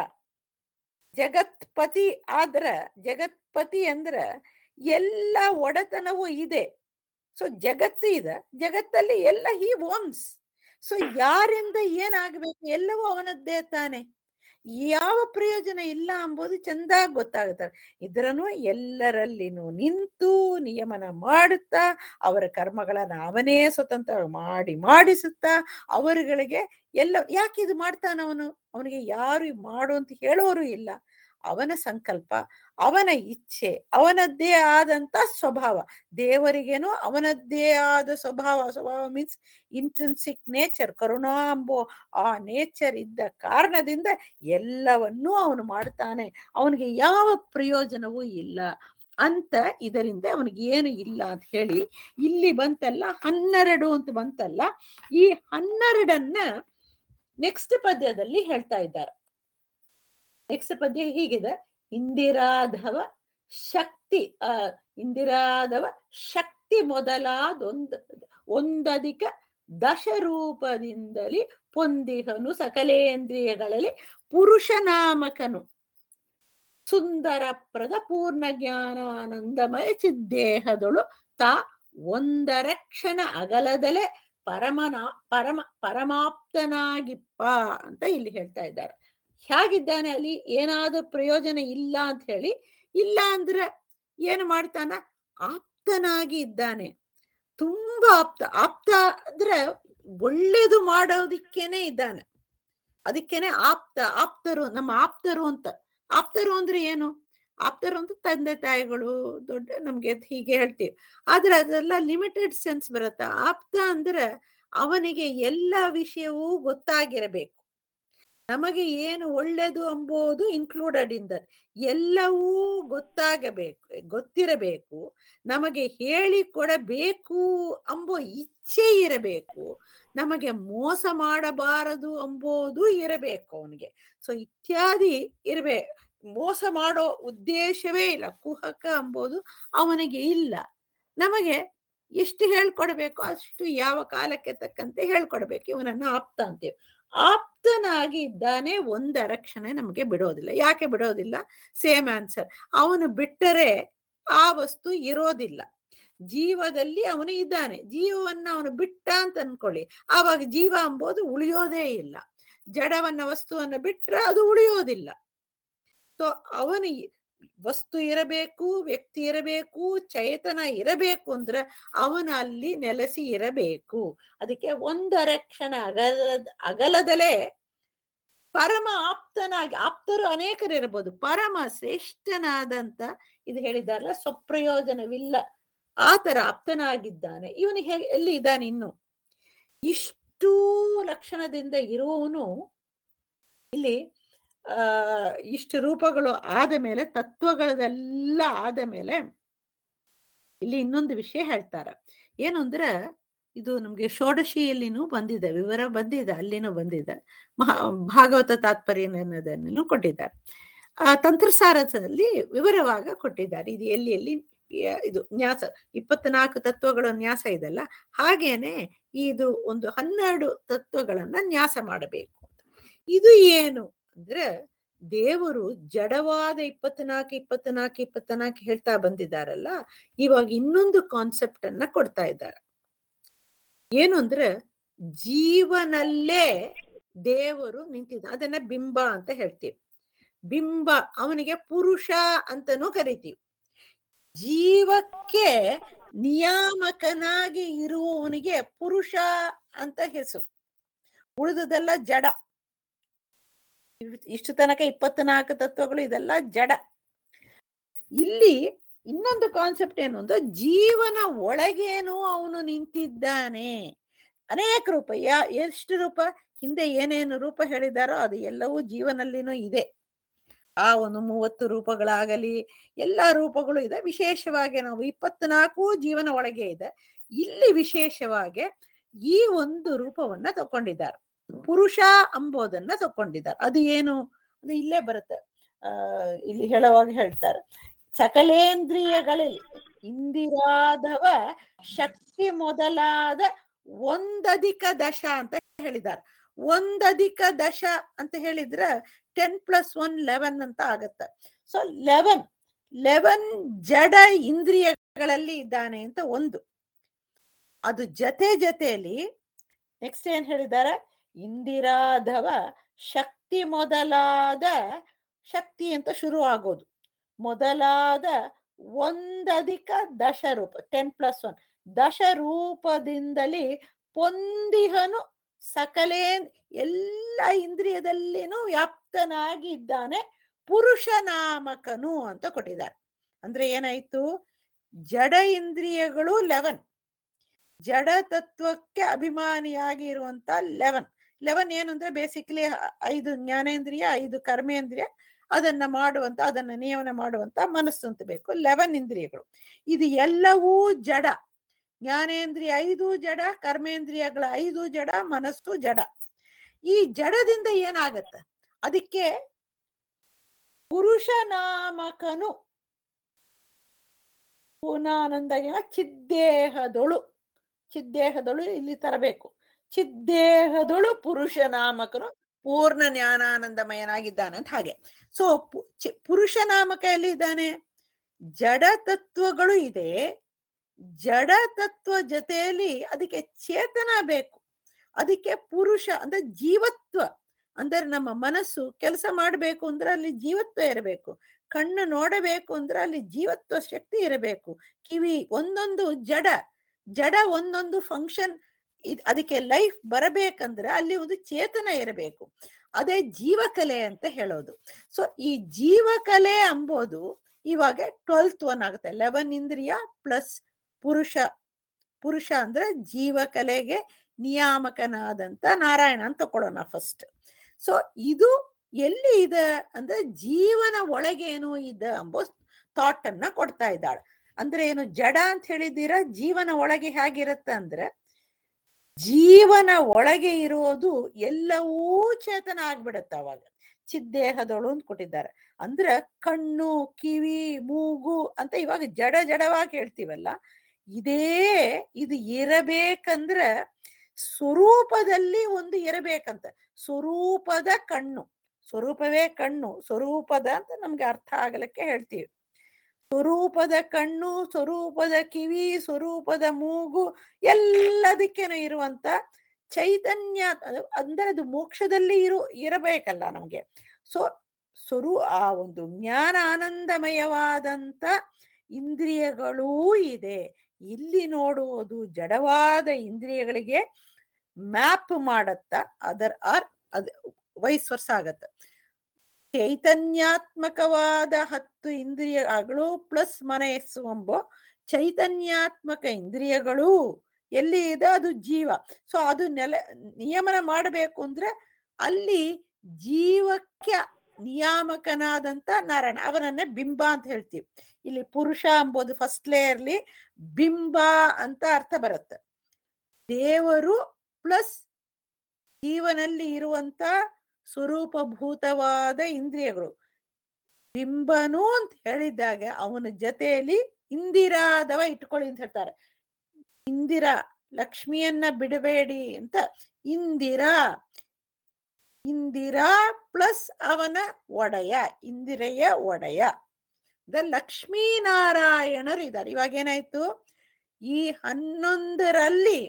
S1: ಜಗತ್ಪತಿ ಆದ್ರ ಜಗತ್ಪತಿ ಅಂದ್ರ ಎಲ್ಲ ಒಡೆತನವೂ ಇದೆ ಸೊ ಜಗತ್ತು ಇದೆ ಜಗತ್ತಲ್ಲಿ ಎಲ್ಲ ಹಿ ಓನ್ಸ್ ಸೊ ಯಾರಿಂದ ಏನಾಗಬೇಕು ಎಲ್ಲವೂ ಅವನದ್ದೇ ತಾನೆ ಯಾವ ಪ್ರಯೋಜನ ಇಲ್ಲ ಎಂಬುದು ಚಂದಾಗಿ ಗೊತ್ತಾಗುತ್ತದೆ ಇದ್ರನು ಎಲ್ಲರಲ್ಲಿನೂ ನಿಂತು ನಿಯಮನ ಮಾಡುತ್ತಾ ಅವರ ಕರ್ಮಗಳನ್ನ ಅವನೇ ಸ್ವತಂತ್ರ ಮಾಡಿ ಮಾಡಿಸುತ್ತಾ ಅವರುಗಳಿಗೆ ಎಲ್ಲ ಯಾಕೆ ಇದು ಮಾಡ್ತಾನ ಅವನು ಅವನಿಗೆ ಯಾರು ಮಾಡು ಅಂತ ಹೇಳೋರು ಇಲ್ಲ ಅವನ ಸಂಕಲ್ಪ ಅವನ ಇಚ್ಛೆ ಅವನದ್ದೇ ಆದಂತ ಸ್ವಭಾವ ದೇವರಿಗೇನು ಅವನದ್ದೇ ಆದ ಸ್ವಭಾವ ಸ್ವಭಾವ ಮೀನ್ಸ್ ಇಂಟ್ರೆನ್ಸಿಕ್ ನೇಚರ್ ಕರುಣಾ ಎಂಬೋ ಆ ನೇಚರ್ ಇದ್ದ ಕಾರಣದಿಂದ ಎಲ್ಲವನ್ನೂ ಅವನು ಮಾಡ್ತಾನೆ ಅವನಿಗೆ ಯಾವ ಪ್ರಯೋಜನವೂ ಇಲ್ಲ ಅಂತ ಇದರಿಂದ ಅವನಿಗೆ ಏನು ಇಲ್ಲ ಅಂತ ಹೇಳಿ ಇಲ್ಲಿ ಬಂತಲ್ಲ ಹನ್ನೆರಡು ಅಂತ ಬಂತಲ್ಲ ಈ ಹನ್ನೆರಡನ್ನ ನೆಕ್ಸ್ಟ್ ಪದ್ಯದಲ್ಲಿ ಹೇಳ್ತಾ ಇದ್ದಾರೆ ನೆಕ್ಸ್ಟ್ ಪದ್ಯ ಹೀಗಿದೆ ಇಂದಿರಾಧವ ಶಕ್ತಿ ಆ ಇಂದಿರಾಧವ ಶಕ್ತಿ ಮೊದಲಾದೊಂದು ಒಂದಧಿಕ ದಶರೂಪದಿಂದಲೇ ಪೊಂದಿಹನು ಸಕಲೇಂದ್ರಿಯಗಳಲ್ಲಿ ಪುರುಷನಾಮಕನು ಸುಂದರಪ್ರದ ಪೂರ್ಣ ಜ್ಞಾನಾನಂದಮಯ ಚಿದ್ದೇಹದಳು ತಾ ಒಂದರ ಕ್ಷಣ ಅಗಲದಲೆ ಪರಮನ ಪರಮ ಪರಮಾಪ್ತನಾಗಿಪ್ಪ ಅಂತ ಇಲ್ಲಿ ಹೇಳ್ತಾ ಇದ್ದಾರೆ ಹೇಗಿದ್ದಾನೆ ಅಲ್ಲಿ ಏನಾದ್ರೂ ಪ್ರಯೋಜನ ಇಲ್ಲ ಅಂತ ಹೇಳಿ ಇಲ್ಲ ಅಂದ್ರೆ ಏನು ಮಾಡ್ತಾನ ಆಪ್ತನಾಗಿ ಇದ್ದಾನೆ ತುಂಬಾ ಆಪ್ತ ಆಪ್ತ ಅಂದ್ರೆ ಒಳ್ಳೇದು ಮಾಡೋದಿಕ್ಕೇನೆ ಇದ್ದಾನೆ ಅದಕ್ಕೇನೆ ಆಪ್ತ ಆಪ್ತರು ನಮ್ಮ ಆಪ್ತರು ಅಂತ ಆಪ್ತರು ಅಂದ್ರೆ ಏನು ಆಪ್ತರು ಅಂತ ತಂದೆ ತಾಯಿಗಳು ದೊಡ್ಡ ನಮ್ಗೆ ಹೀಗೆ ಹೇಳ್ತೀವಿ ಆದ್ರೆ ಅದೆಲ್ಲ ಲಿಮಿಟೆಡ್ ಸೆನ್ಸ್ ಬರುತ್ತೆ ಆಪ್ತ ಅಂದ್ರೆ ಅವನಿಗೆ ಎಲ್ಲ ವಿಷಯವೂ ಗೊತ್ತಾಗಿರಬೇಕು ನಮಗೆ ಏನು ಒಳ್ಳೇದು ಎಂಬುದು ಇನ್ಕ್ಲೂಡೆಡ್ ಇನ್ ದಟ್ ಎಲ್ಲವೂ ಗೊತ್ತಾಗಬೇಕು ಗೊತ್ತಿರಬೇಕು ನಮಗೆ ಹೇಳಿಕೊಡಬೇಕು ಎಂಬ ಇಚ್ಛೆ ಇರಬೇಕು ನಮಗೆ ಮೋಸ ಮಾಡಬಾರದು ಎಂಬುದು ಇರಬೇಕು ಅವನಿಗೆ ಸೊ ಇತ್ಯಾದಿ ಇರಬೇಕು ಮೋಸ ಮಾಡೋ ಉದ್ದೇಶವೇ ಇಲ್ಲ ಕುಹಕ ಎಂಬುದು ಅವನಿಗೆ ಇಲ್ಲ ನಮಗೆ ಎಷ್ಟು ಹೇಳ್ಕೊಡ್ಬೇಕು ಅಷ್ಟು ಯಾವ ಕಾಲಕ್ಕೆ ತಕ್ಕಂತೆ ಹೇಳ್ಕೊಡ್ಬೇಕು ಇವನನ್ನ ಆಪ್ತ ಅಂತೀವಿ ಆಪ್ತನಾಗಿ ಇದ್ದಾನೆ ಒಂದರ ಕ್ಷಣ ನಮಗೆ ಬಿಡೋದಿಲ್ಲ ಯಾಕೆ ಬಿಡೋದಿಲ್ಲ ಸೇಮ್ ಆನ್ಸರ್ ಅವನು ಬಿಟ್ಟರೆ ಆ ವಸ್ತು ಇರೋದಿಲ್ಲ ಜೀವದಲ್ಲಿ ಅವನು ಇದ್ದಾನೆ ಜೀವವನ್ನ ಅವನು ಬಿಟ್ಟ ಅಂತ ಅನ್ಕೊಳ್ಳಿ ಆವಾಗ ಜೀವ ಎಂಬುದು ಉಳಿಯೋದೇ ಇಲ್ಲ ಜಡವನ್ನ ವಸ್ತುವನ್ನ ಬಿಟ್ರೆ ಅದು ಉಳಿಯೋದಿಲ್ಲ ಸೊ ಅವನು ಇ- ವಸ್ತು ಇರಬೇಕು ವ್ಯಕ್ತಿ ಇರಬೇಕು ಚೇತನ ಇರಬೇಕು ಅಂದ್ರೆ ಅವನು ಅಲ್ಲಿ ನೆಲೆಸಿ ಇರಬೇಕು ಅದಕ್ಕೆ ಒಂದರ ಕ್ಷಣ ಅಗಲದ ಅಗಲದಲೇ ಪರಮ ಆಪ್ತನಾಗಿ ಆಪ್ತರು ಅನೇಕರಿರಬಹುದು ಪರಮ ಶ್ರೇಷ್ಠನಾದಂತ ಇದು ಹೇಳಿದಾರಲ್ಲ ಸ್ವಪ್ರಯೋಜನವಿಲ್ಲ ಆ ತರ ಆಪ್ತನಾಗಿದ್ದಾನೆ ಇವನು ಹೇ ಎಲ್ಲಿ ಇದ್ದಾನೆ ಇನ್ನು ಇಷ್ಟೂ ಲಕ್ಷಣದಿಂದ ಇರುವವನು ಇಲ್ಲಿ ಆ ಇಷ್ಟು ರೂಪಗಳು ಆದ ಮೇಲೆ ತತ್ವಗಳದೆಲ್ಲ ಆದ ಮೇಲೆ ಇಲ್ಲಿ ಇನ್ನೊಂದು ವಿಷಯ ಹೇಳ್ತಾರ ಏನು ಅಂದ್ರೆ ಇದು ನಮ್ಗೆ ಷೋಡಶಿಯಲ್ಲಿನೂ ಬಂದಿದೆ ವಿವರ ಬಂದಿದೆ ಅಲ್ಲಿನೂ ಬಂದಿದೆ ಮಹಾ ಭಾಗವತ ತಾತ್ಪರ್ಯ ಅನ್ನೋದನ್ನು ಕೊಟ್ಟಿದ್ದಾರೆ ಆ ತಂತ್ರಸಾರದಲ್ಲಿ ವಿವರವಾಗ ಕೊಟ್ಟಿದ್ದಾರೆ ಇದು ಎಲ್ಲಿ ಎಲ್ಲಿ ಯ- ಇದು ನ್ಯಾಸ ಇಪ್ಪತ್ನಾಲ್ಕು ತತ್ವಗಳ ನ್ಯಾಸ ಇದೆಲ್ಲ ಹಾಗೇನೆ ಇದು ಒಂದು ಹನ್ನೆರಡು ತತ್ವಗಳನ್ನ ನ್ಯಾಸ ಮಾಡಬೇಕು ಅಂತ ಇದು ಏನು ಅಂದ್ರೆ ದೇವರು ಜಡವಾದ ಇಪ್ಪತ್ನಾಲ್ಕು ಇಪ್ಪತ್ನಾಲ್ಕು ಇಪ್ಪತ್ನಾಲ್ಕು ಹೇಳ್ತಾ ಬಂದಿದ್ದಾರಲ್ಲ ಇವಾಗ ಇನ್ನೊಂದು ಕಾನ್ಸೆಪ್ಟ್ ಅನ್ನ ಕೊಡ್ತಾ ಇದ್ದಾರೆ ಏನು ಅಂದ್ರೆ ಜೀವನಲ್ಲೇ ದೇವರು ನಿಂತಿದ್ದ ಅದನ್ನ ಬಿಂಬ ಅಂತ ಹೇಳ್ತೀವಿ ಬಿಂಬ ಅವನಿಗೆ ಪುರುಷ ಅಂತನೂ ಕರಿತೀವಿ ಜೀವಕ್ಕೆ ನಿಯಾಮಕನಾಗಿ ಇರುವವನಿಗೆ ಪುರುಷ ಅಂತ ಹೆಸರು ಉಳಿದುದೆಲ್ಲ ಜಡ ಇಷ್ಟು ತನಕ ಇಪ್ಪತ್ನಾಲ್ಕು ತತ್ವಗಳು ಇದೆಲ್ಲ ಜಡ ಇಲ್ಲಿ ಇನ್ನೊಂದು ಕಾನ್ಸೆಪ್ಟ್ ಏನು ಅಂದ್ರೆ ಜೀವನ ಒಳಗೇನು ಅವನು ನಿಂತಿದ್ದಾನೆ ಅನೇಕ ರೂಪ ಯಾ ಎಷ್ಟು ರೂಪ ಹಿಂದೆ ಏನೇನು ರೂಪ ಹೇಳಿದಾರೋ ಅದು ಎಲ್ಲವೂ ಜೀವನಲ್ಲಿನೂ ಇದೆ ಆ ಒಂದು ಮೂವತ್ತು ರೂಪಗಳಾಗಲಿ ಎಲ್ಲಾ ರೂಪಗಳು ಇದೆ ವಿಶೇಷವಾಗಿ ನಾವು ಇಪ್ಪತ್ನಾಲ್ಕು ಜೀವನ ಒಳಗೆ ಇದೆ ಇಲ್ಲಿ ವಿಶೇಷವಾಗಿ ಈ ಒಂದು ರೂಪವನ್ನ ತಕೊಂಡಿದ್ದಾರೆ ಪುರುಷ ಅಂಬೋದನ್ನ ತಕೊಂಡಿದ್ದಾರೆ ಅದು ಏನು ಅದು ಇಲ್ಲೇ ಬರುತ್ತೆ ಆ ಇಲ್ಲಿ ಹೇಳುವಾಗ ಹೇಳ್ತಾರೆ ಸಕಲೇಂದ್ರಿಯಗಳಲ್ಲಿ ಇಂದಿರಾದವ ಶಕ್ತಿ ಮೊದಲಾದ ಒಂದಧಿಕ ದಶ ಅಂತ ಹೇಳಿದ್ದಾರೆ ಒಂದಧಿಕ ದಶ ಅಂತ ಹೇಳಿದ್ರೆ ಟೆನ್ ಪ್ಲಸ್ ಒನ್ ಲೆವೆನ್ ಅಂತ ಆಗತ್ತೆ ಸೊ ಲೆವೆನ್ ಲೆವೆನ್ ಜಡ ಇಂದ್ರಿಯಗಳಲ್ಲಿ ಇದ್ದಾನೆ ಅಂತ ಒಂದು ಅದು ಜೊತೆ ಜೊತೆಯಲ್ಲಿ ನೆಕ್ಸ್ಟ್ ಏನ್ ಹೇಳಿದ್ದಾರೆ ಇಂದಿರಾಧವ ಶಕ್ತಿ ಮೊದಲಾದ ಶಕ್ತಿ ಅಂತ ಶುರು ಆಗೋದು ಮೊದಲಾದ ಒಂದಧಿಕ ದಶರೂಪ ಟೆನ್ ಪ್ಲಸ್ ಒನ್ ದಶರೂಪದಿಂದಲೇ ಪೊಂದಿಹನು ಸಕಲೇ ಎಲ್ಲ ಇಂದ್ರಿಯದಲ್ಲಿನೂ ವ್ಯಾಪ್ತನಾಗಿ ಇದ್ದಾನೆ ಪುರುಷ ನಾಮಕನು ಅಂತ ಕೊಟ್ಟಿದ್ದಾರೆ ಅಂದ್ರೆ ಏನಾಯ್ತು ಜಡ ಇಂದ್ರಿಯಗಳು ಲೆವೆನ್ ಜಡ ತತ್ವಕ್ಕೆ ಅಭಿಮಾನಿಯಾಗಿ ಇರುವಂತ ಲೆವೆನ್ ಲೆವೆನ್ ಏನು ಅಂದ್ರೆ ಬೇಸಿಕಲಿ ಐದು ಜ್ಞಾನೇಂದ್ರಿಯ ಐದು ಕರ್ಮೇಂದ್ರಿಯ ಅದನ್ನ ಮಾಡುವಂತ ಅದನ್ನ ನಿಯಮನ ಮಾಡುವಂತ ಮನಸ್ಸು ಅಂತ ಬೇಕು ಲೆವೆನ್ ಇಂದ್ರಿಯಗಳು ಇದು ಎಲ್ಲವೂ ಜಡ ಜ್ಞಾನೇಂದ್ರಿಯ ಐದು ಜಡ ಕರ್ಮೇಂದ್ರಿಯಗಳ ಐದು ಜಡ ಮನಸ್ಸು ಜಡ ಈ ಜಡದಿಂದ ಏನಾಗತ್ತ ಅದಕ್ಕೆ ಪುರುಷ ನಾಮಕನು ಪೂರ್ಣಾನಂದ ಚಿದ್ದೇಹದೊಳು ಚಿದ್ದೇಹದೊಳು ಇಲ್ಲಿ ತರಬೇಕು ಚಿದ್ದೇಹದೊಳು ಪುರುಷ ನಾಮಕನು ಪೂರ್ಣ ಜ್ಞಾನಾನಂದಮಯನಾಗಿದ್ದಾನೆ ಅಂತ ಹಾಗೆ ಸೊ ಪುರುಷ ನಾಮಕ ಎಲ್ಲಿ ಇದ್ದಾನೆ ಜಡ ತತ್ವಗಳು ಇದೆ ಜಡ ತತ್ವ ಜೊತೆಯಲ್ಲಿ ಅದಕ್ಕೆ ಚೇತನ ಬೇಕು ಅದಕ್ಕೆ ಪುರುಷ ಅಂದ್ರೆ ಜೀವತ್ವ ಅಂದ್ರೆ ನಮ್ಮ ಮನಸ್ಸು ಕೆಲಸ ಮಾಡಬೇಕು ಅಂದ್ರೆ ಅಲ್ಲಿ ಜೀವತ್ವ ಇರಬೇಕು ಕಣ್ಣು ನೋಡಬೇಕು ಅಂದ್ರೆ ಅಲ್ಲಿ ಜೀವತ್ವ ಶಕ್ತಿ ಇರಬೇಕು ಕಿವಿ ಒಂದೊಂದು ಜಡ ಜಡ ಒಂದೊಂದು ಫಂಕ್ಷನ್ ಅದಕ್ಕೆ ಲೈಫ್ ಬರಬೇಕಂದ್ರೆ ಅಲ್ಲಿ ಒಂದು ಚೇತನ ಇರಬೇಕು ಅದೇ ಜೀವಕಲೆ ಅಂತ ಹೇಳೋದು ಸೊ ಈ ಜೀವಕಲೆ ಅಂಬೋದು ಇವಾಗ ಟ್ವೆಲ್ತ್ ಒನ್ ಆಗುತ್ತೆ ಲೆವೆನ್ ಇಂದ್ರಿಯ ಪ್ಲಸ್ ಪುರುಷ ಪುರುಷ ಅಂದ್ರೆ ಜೀವಕಲೆಗೆ ನಿಯಾಮಕನಾದಂತ ನಾರಾಯಣ ಅಂತ ತಕೊಳ್ಳೋಣ ಫಸ್ಟ್ ಸೊ ಇದು ಎಲ್ಲಿ ಇದೆ ಅಂದ್ರೆ ಜೀವನ ಒಳಗೇನು ಇದೆ ಎಂಬ ಥಾಟ್ ಅನ್ನ ಕೊಡ್ತಾ ಇದ್ದಾಳೆ ಅಂದ್ರೆ ಏನು ಜಡ ಅಂತ ಹೇಳಿದ್ದೀರಾ ಜೀವನ ಒಳಗೆ ಹೇಗಿರುತ್ತೆ ಅಂದ್ರೆ ಜೀವನ ಒಳಗೆ ಇರೋದು ಎಲ್ಲವೂ ಚೇತನ ಆಗ್ಬಿಡತ್ತೆ ಅವಾಗ ಚಿದ್ದೇಹದೊಳು ಅಂತ ಕೊಟ್ಟಿದ್ದಾರೆ ಅಂದ್ರೆ ಕಣ್ಣು ಕಿವಿ ಮೂಗು ಅಂತ ಇವಾಗ ಜಡ ಜಡವಾಗಿ ಹೇಳ್ತೀವಲ್ಲ ಇದೇ ಇದು ಇರಬೇಕಂದ್ರ ಸ್ವರೂಪದಲ್ಲಿ ಒಂದು ಇರಬೇಕಂತ ಸ್ವರೂಪದ ಕಣ್ಣು ಸ್ವರೂಪವೇ ಕಣ್ಣು ಸ್ವರೂಪದ ಅಂತ ನಮ್ಗೆ ಅರ್ಥ ಆಗಲಿಕ್ಕೆ ಹೇಳ್ತೀವಿ ಸ್ವರೂಪದ ಕಣ್ಣು ಸ್ವರೂಪದ ಕಿವಿ ಸ್ವರೂಪದ ಮೂಗು ಎಲ್ಲದಕ್ಕೇನು ಇರುವಂತ ಚೈತನ್ಯ ಅದು- ಅಂದ್ರೆ ಅದು ಮೋಕ್ಷದಲ್ಲಿ ಇರು ಇರಬೇಕಲ್ಲ ನಮ್ಗೆ ಸೊ ಸ್ವರೂ ಆ ಒಂದು ಜ್ಞಾನ ಆನಂದಮಯವಾದಂತ ಇಂದ್ರಿಯಗಳೂ ಇದೆ ಇಲ್ಲಿ ನೋಡುವುದು ಜಡವಾದ ಇಂದ್ರಿಯಗಳಿಗೆ ಮ್ಯಾಪ್ ಮಾಡತ್ತ ಅದರ್ ಆರ್ ಅದ್ ವಯಸ್ ವರ್ಷ ಆಗತ್ತ ಚೈತನ್ಯಾತ್ಮಕವಾದ ಹತ್ತು ಇಂದ್ರಿಯಗಳು ಪ್ಲಸ್ ಮನಸ್ಸು ಎಂಬ ಚೈತನ್ಯಾತ್ಮಕ ಇಂದ್ರಿಯಗಳು ಎಲ್ಲಿ ಇದೆ ಅದು ಜೀವ ಸೊ ಅದು ನೆಲ ನಿಯಮನ ಮಾಡಬೇಕು ಅಂದ್ರೆ ಅಲ್ಲಿ ಜೀವಕ್ಕೆ ನಿಯಾಮಕನಾದಂತ ನಾರಾಯಣ ಅವನನ್ನೇ ಬಿಂಬ ಅಂತ ಹೇಳ್ತೀವಿ ಇಲ್ಲಿ ಪುರುಷ ಎಂಬುದು ಫಸ್ಟ್ ಲೇಯರ್ಲಿ ಬಿಂಬ ಅಂತ ಅರ್ಥ ಬರುತ್ತೆ ದೇವರು ಪ್ಲಸ್ ಜೀವನಲ್ಲಿ ಇರುವಂತ ಸ್ವರೂಪಭೂತವಾದ ಇಂದ್ರಿಯಗಳು ಬಿಂಬನು ಅಂತ ಹೇಳಿದಾಗ ಅವನ ಜೊತೆಯಲ್ಲಿ ಇಂದಿರಾದವ ಇಟ್ಕೊಳ್ಳಿ ಅಂತ ಹೇಳ್ತಾರೆ ಇಂದಿರಾ ಲಕ್ಷ್ಮಿಯನ್ನ ಬಿಡಬೇಡಿ ಅಂತ ಇಂದಿರಾ ಇಂದಿರಾ ಪ್ಲಸ್ ಅವನ ಒಡೆಯ ಇಂದಿರೆಯ ಒಡೆಯ ದ ಲಕ್ಷ್ಮೀನಾರಾಯಣರು ಇದ್ದಾರೆ ಇವಾಗ ಏನಾಯ್ತು ಈ ಹನ್ನೊಂದರಲ್ಲಿ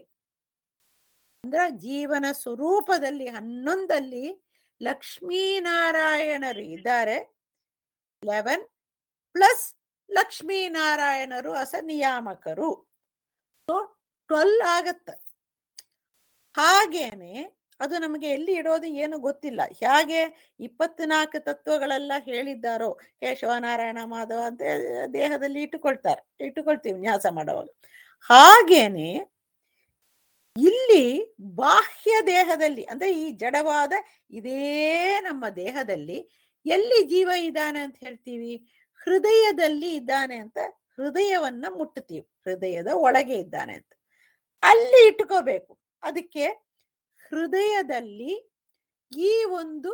S1: ಅಂದ್ರ ಜೀವನ ಸ್ವರೂಪದಲ್ಲಿ ಹನ್ನೊಂದಲ್ಲಿ ಲಕ್ಷ್ಮೀನಾರಾಯಣರು ಇದ್ದಾರೆ ಲೆವೆನ್ ಪ್ಲಸ್ ಲಕ್ಷ್ಮೀನಾರಾಯಣರು ಅಸ ನಿಯಾಮಕರು ಟ್ವೆಲ್ ಆಗತ್ತ ಹಾಗೇನೆ ಅದು ನಮಗೆ ಎಲ್ಲಿ ಇಡೋದು ಏನು ಗೊತ್ತಿಲ್ಲ ಹೇಗೆ ಇಪ್ಪತ್ನಾಲ್ಕು ತತ್ವಗಳೆಲ್ಲ ಹೇಳಿದ್ದಾರೋ ಕೇಶವ ನಾರಾಯಣ ಮಾಧವ ಅಂತ ದೇಹದಲ್ಲಿ ಇಟ್ಟುಕೊಳ್ತಾರೆ ಇಟ್ಟುಕೊಳ್ತೀವಿ ನ್ಯಾಸ ಮಾಡುವಾಗ ಹಾಗೇನೆ ಇಲ್ಲಿ ಬಾಹ್ಯ ದೇಹದಲ್ಲಿ ಅಂದ್ರೆ ಈ ಜಡವಾದ ಇದೇ ನಮ್ಮ ದೇಹದಲ್ಲಿ ಎಲ್ಲಿ ಜೀವ ಇದ್ದಾನೆ ಅಂತ ಹೇಳ್ತೀವಿ ಹೃದಯದಲ್ಲಿ ಇದ್ದಾನೆ ಅಂತ ಹೃದಯವನ್ನ ಮುಟ್ಟುತ್ತೀವಿ ಹೃದಯದ ಒಳಗೆ ಇದ್ದಾನೆ ಅಂತ ಅಲ್ಲಿ ಇಟ್ಕೋಬೇಕು ಅದಕ್ಕೆ ಹೃದಯದಲ್ಲಿ ಈ ಒಂದು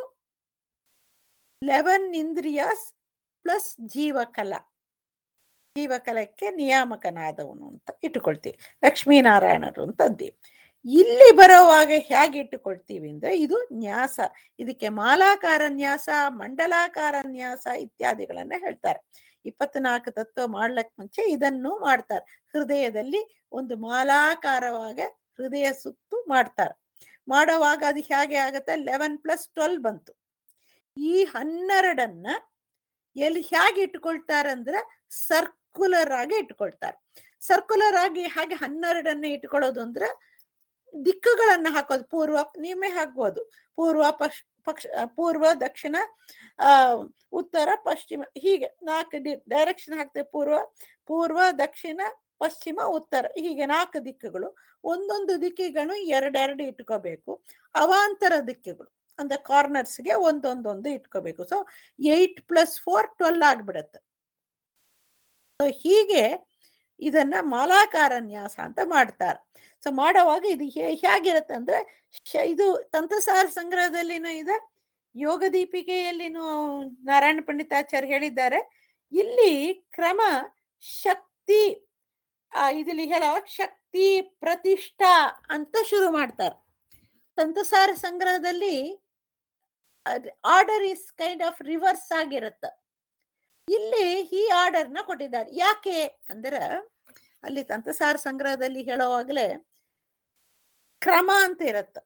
S1: ಲೆವೆನ್ ಇಂದ್ರಿಯಾಸ್ ಪ್ಲಸ್ ಜೀವಕಲ ಜೀವಕಲಕ್ಕೆ ನಿಯಾಮಕನಾದವನು ಅಂತ ಇಟ್ಟುಕೊಳ್ತೀವಿ ಲಕ್ಷ್ಮೀನಾರಾಯಣರು ಅಂತ ಅಂತೀವಿ ಇಲ್ಲಿ ಬರೋವಾಗ ಹೇಗೆ ಇಟ್ಟುಕೊಳ್ತೀವಿ ಅಂದ್ರೆ ಇದು ನ್ಯಾಸ ಇದಕ್ಕೆ ಮಾಲಾಕಾರ ನ್ಯಾಸ ಮಂಡಲಾಕಾರ ನ್ಯಾಸ ಇತ್ಯಾದಿಗಳನ್ನ ಹೇಳ್ತಾರೆ ಇಪ್ಪತ್ನಾಲ್ಕು ತತ್ವ ಮಾಡ್ಲಕ್ ಮುಂಚೆ ಇದನ್ನು ಮಾಡ್ತಾರೆ ಹೃದಯದಲ್ಲಿ ಒಂದು ಮಾಲಾಕಾರವಾಗ ಹೃದಯ ಸುತ್ತು ಮಾಡ್ತಾರೆ ಮಾಡುವಾಗ ಅದು ಹೇಗೆ ಆಗತ್ತೆ ಲೆವೆನ್ ಪ್ಲಸ್ ಟ್ವೆಲ್ ಬಂತು ಈ ಹನ್ನೆರಡನ್ನ ಎಲ್ಲಿ ಹೇಗೆ ಇಟ್ಕೊಳ್ತಾರೆ ಅಂದ್ರೆ ಸರ್ಕ್ಯುಲರ್ ಆಗಿ ಇಟ್ಕೊಳ್ತಾರೆ ಸರ್ಕ್ಯುಲರ್ ಆಗಿ ಹಾಗೆ ಹನ್ನೆರಡನ್ನ ಇಟ್ಕೊಳ್ಳೋದು ಅಂದ್ರೆ ದಿಕ್ಕುಗಳನ್ನ ಹಾಕೋದು ಪೂರ್ವ ನೀವೇ ಹಾಕ್ಬೋದು ಪೂರ್ವ ಪಶ್ ಪಕ್ಷ ಪೂರ್ವ ದಕ್ಷಿಣ ಆ ಉತ್ತರ ಪಶ್ಚಿಮ ಹೀಗೆ ನಾಲ್ಕು ಡೈರೆಕ್ಷನ್ ಹಾಕ್ತೇವೆ ಪೂರ್ವ ಪೂರ್ವ ದಕ್ಷಿಣ ಪಶ್ಚಿಮ ಉತ್ತರ ಹೀಗೆ ನಾಲ್ಕು ದಿಕ್ಕುಗಳು ಒಂದೊಂದು ದಿಕ್ಕಿಗಳು ಎರಡೆರಡು ಇಟ್ಕೋಬೇಕು ಅವಾಂತರ ದಿಕ್ಕುಗಳು ಅಂದ್ರೆ ಕಾರ್ನರ್ಸ್ಗೆ ಒಂದೊಂದೊಂದು ಇಟ್ಕೋಬೇಕು so eight plus four twelve ಆಗ್ಬಿಡತ್ತೆ ಸೊ ಹೀಗೆ ಇದನ್ನ ಮಾಲಾಕಾರ ನ್ಯಾಸ ಅಂತ ಮಾಡ್ತಾರೆ ಸೊ ಮಾಡುವಾಗ ಇದು ಹೇ- ಹೇಗಿರುತ್ತೆ ಅಂದ್ರೆ ಶ- ಇದು ತಂತ್ರಸಾರ ಸಂಗ್ರಹದಲ್ಲಿನೂ ಇದೆ ಯೋಗ ದೀಪಿಕೆಯಲ್ಲಿನೂ ನಾರಾಯಣ ಪಂಡಿತಾಚಾರ್ಯ ಹೇಳಿದ್ದಾರೆ ಇಲ್ಲಿ ಕ್ರಮ ಶಕ್ತಿ ಆ ಇದರಲ್ಲಿ ಹೇಳೋ ಶಕ್ತಿ ಪ್ರತಿಷ್ಠಾ ಅಂತ ಶುರು ಮಾಡ್ತಾರೆ ತಂತ್ರಸಾರ ಸಂಗ್ರಹದಲ್ಲಿ order is kind of reverse ಆಗಿರುತ್ತೆ ಇಲ್ಲಿ ಈ ಆರ್ಡರ್ ನ ಕೊಟ್ಟಿದ್ದಾರೆ ಯಾಕೆ ಅಂದ್ರೆ ಅಲ್ಲಿ ತಂತ್ರಸಾರ ಸಂಗ್ರಹದಲ್ಲಿ ಹೇಳುವಾಗಲೇ ಕ್ರಮ ಅಂತ ಇರುತ್ತೆ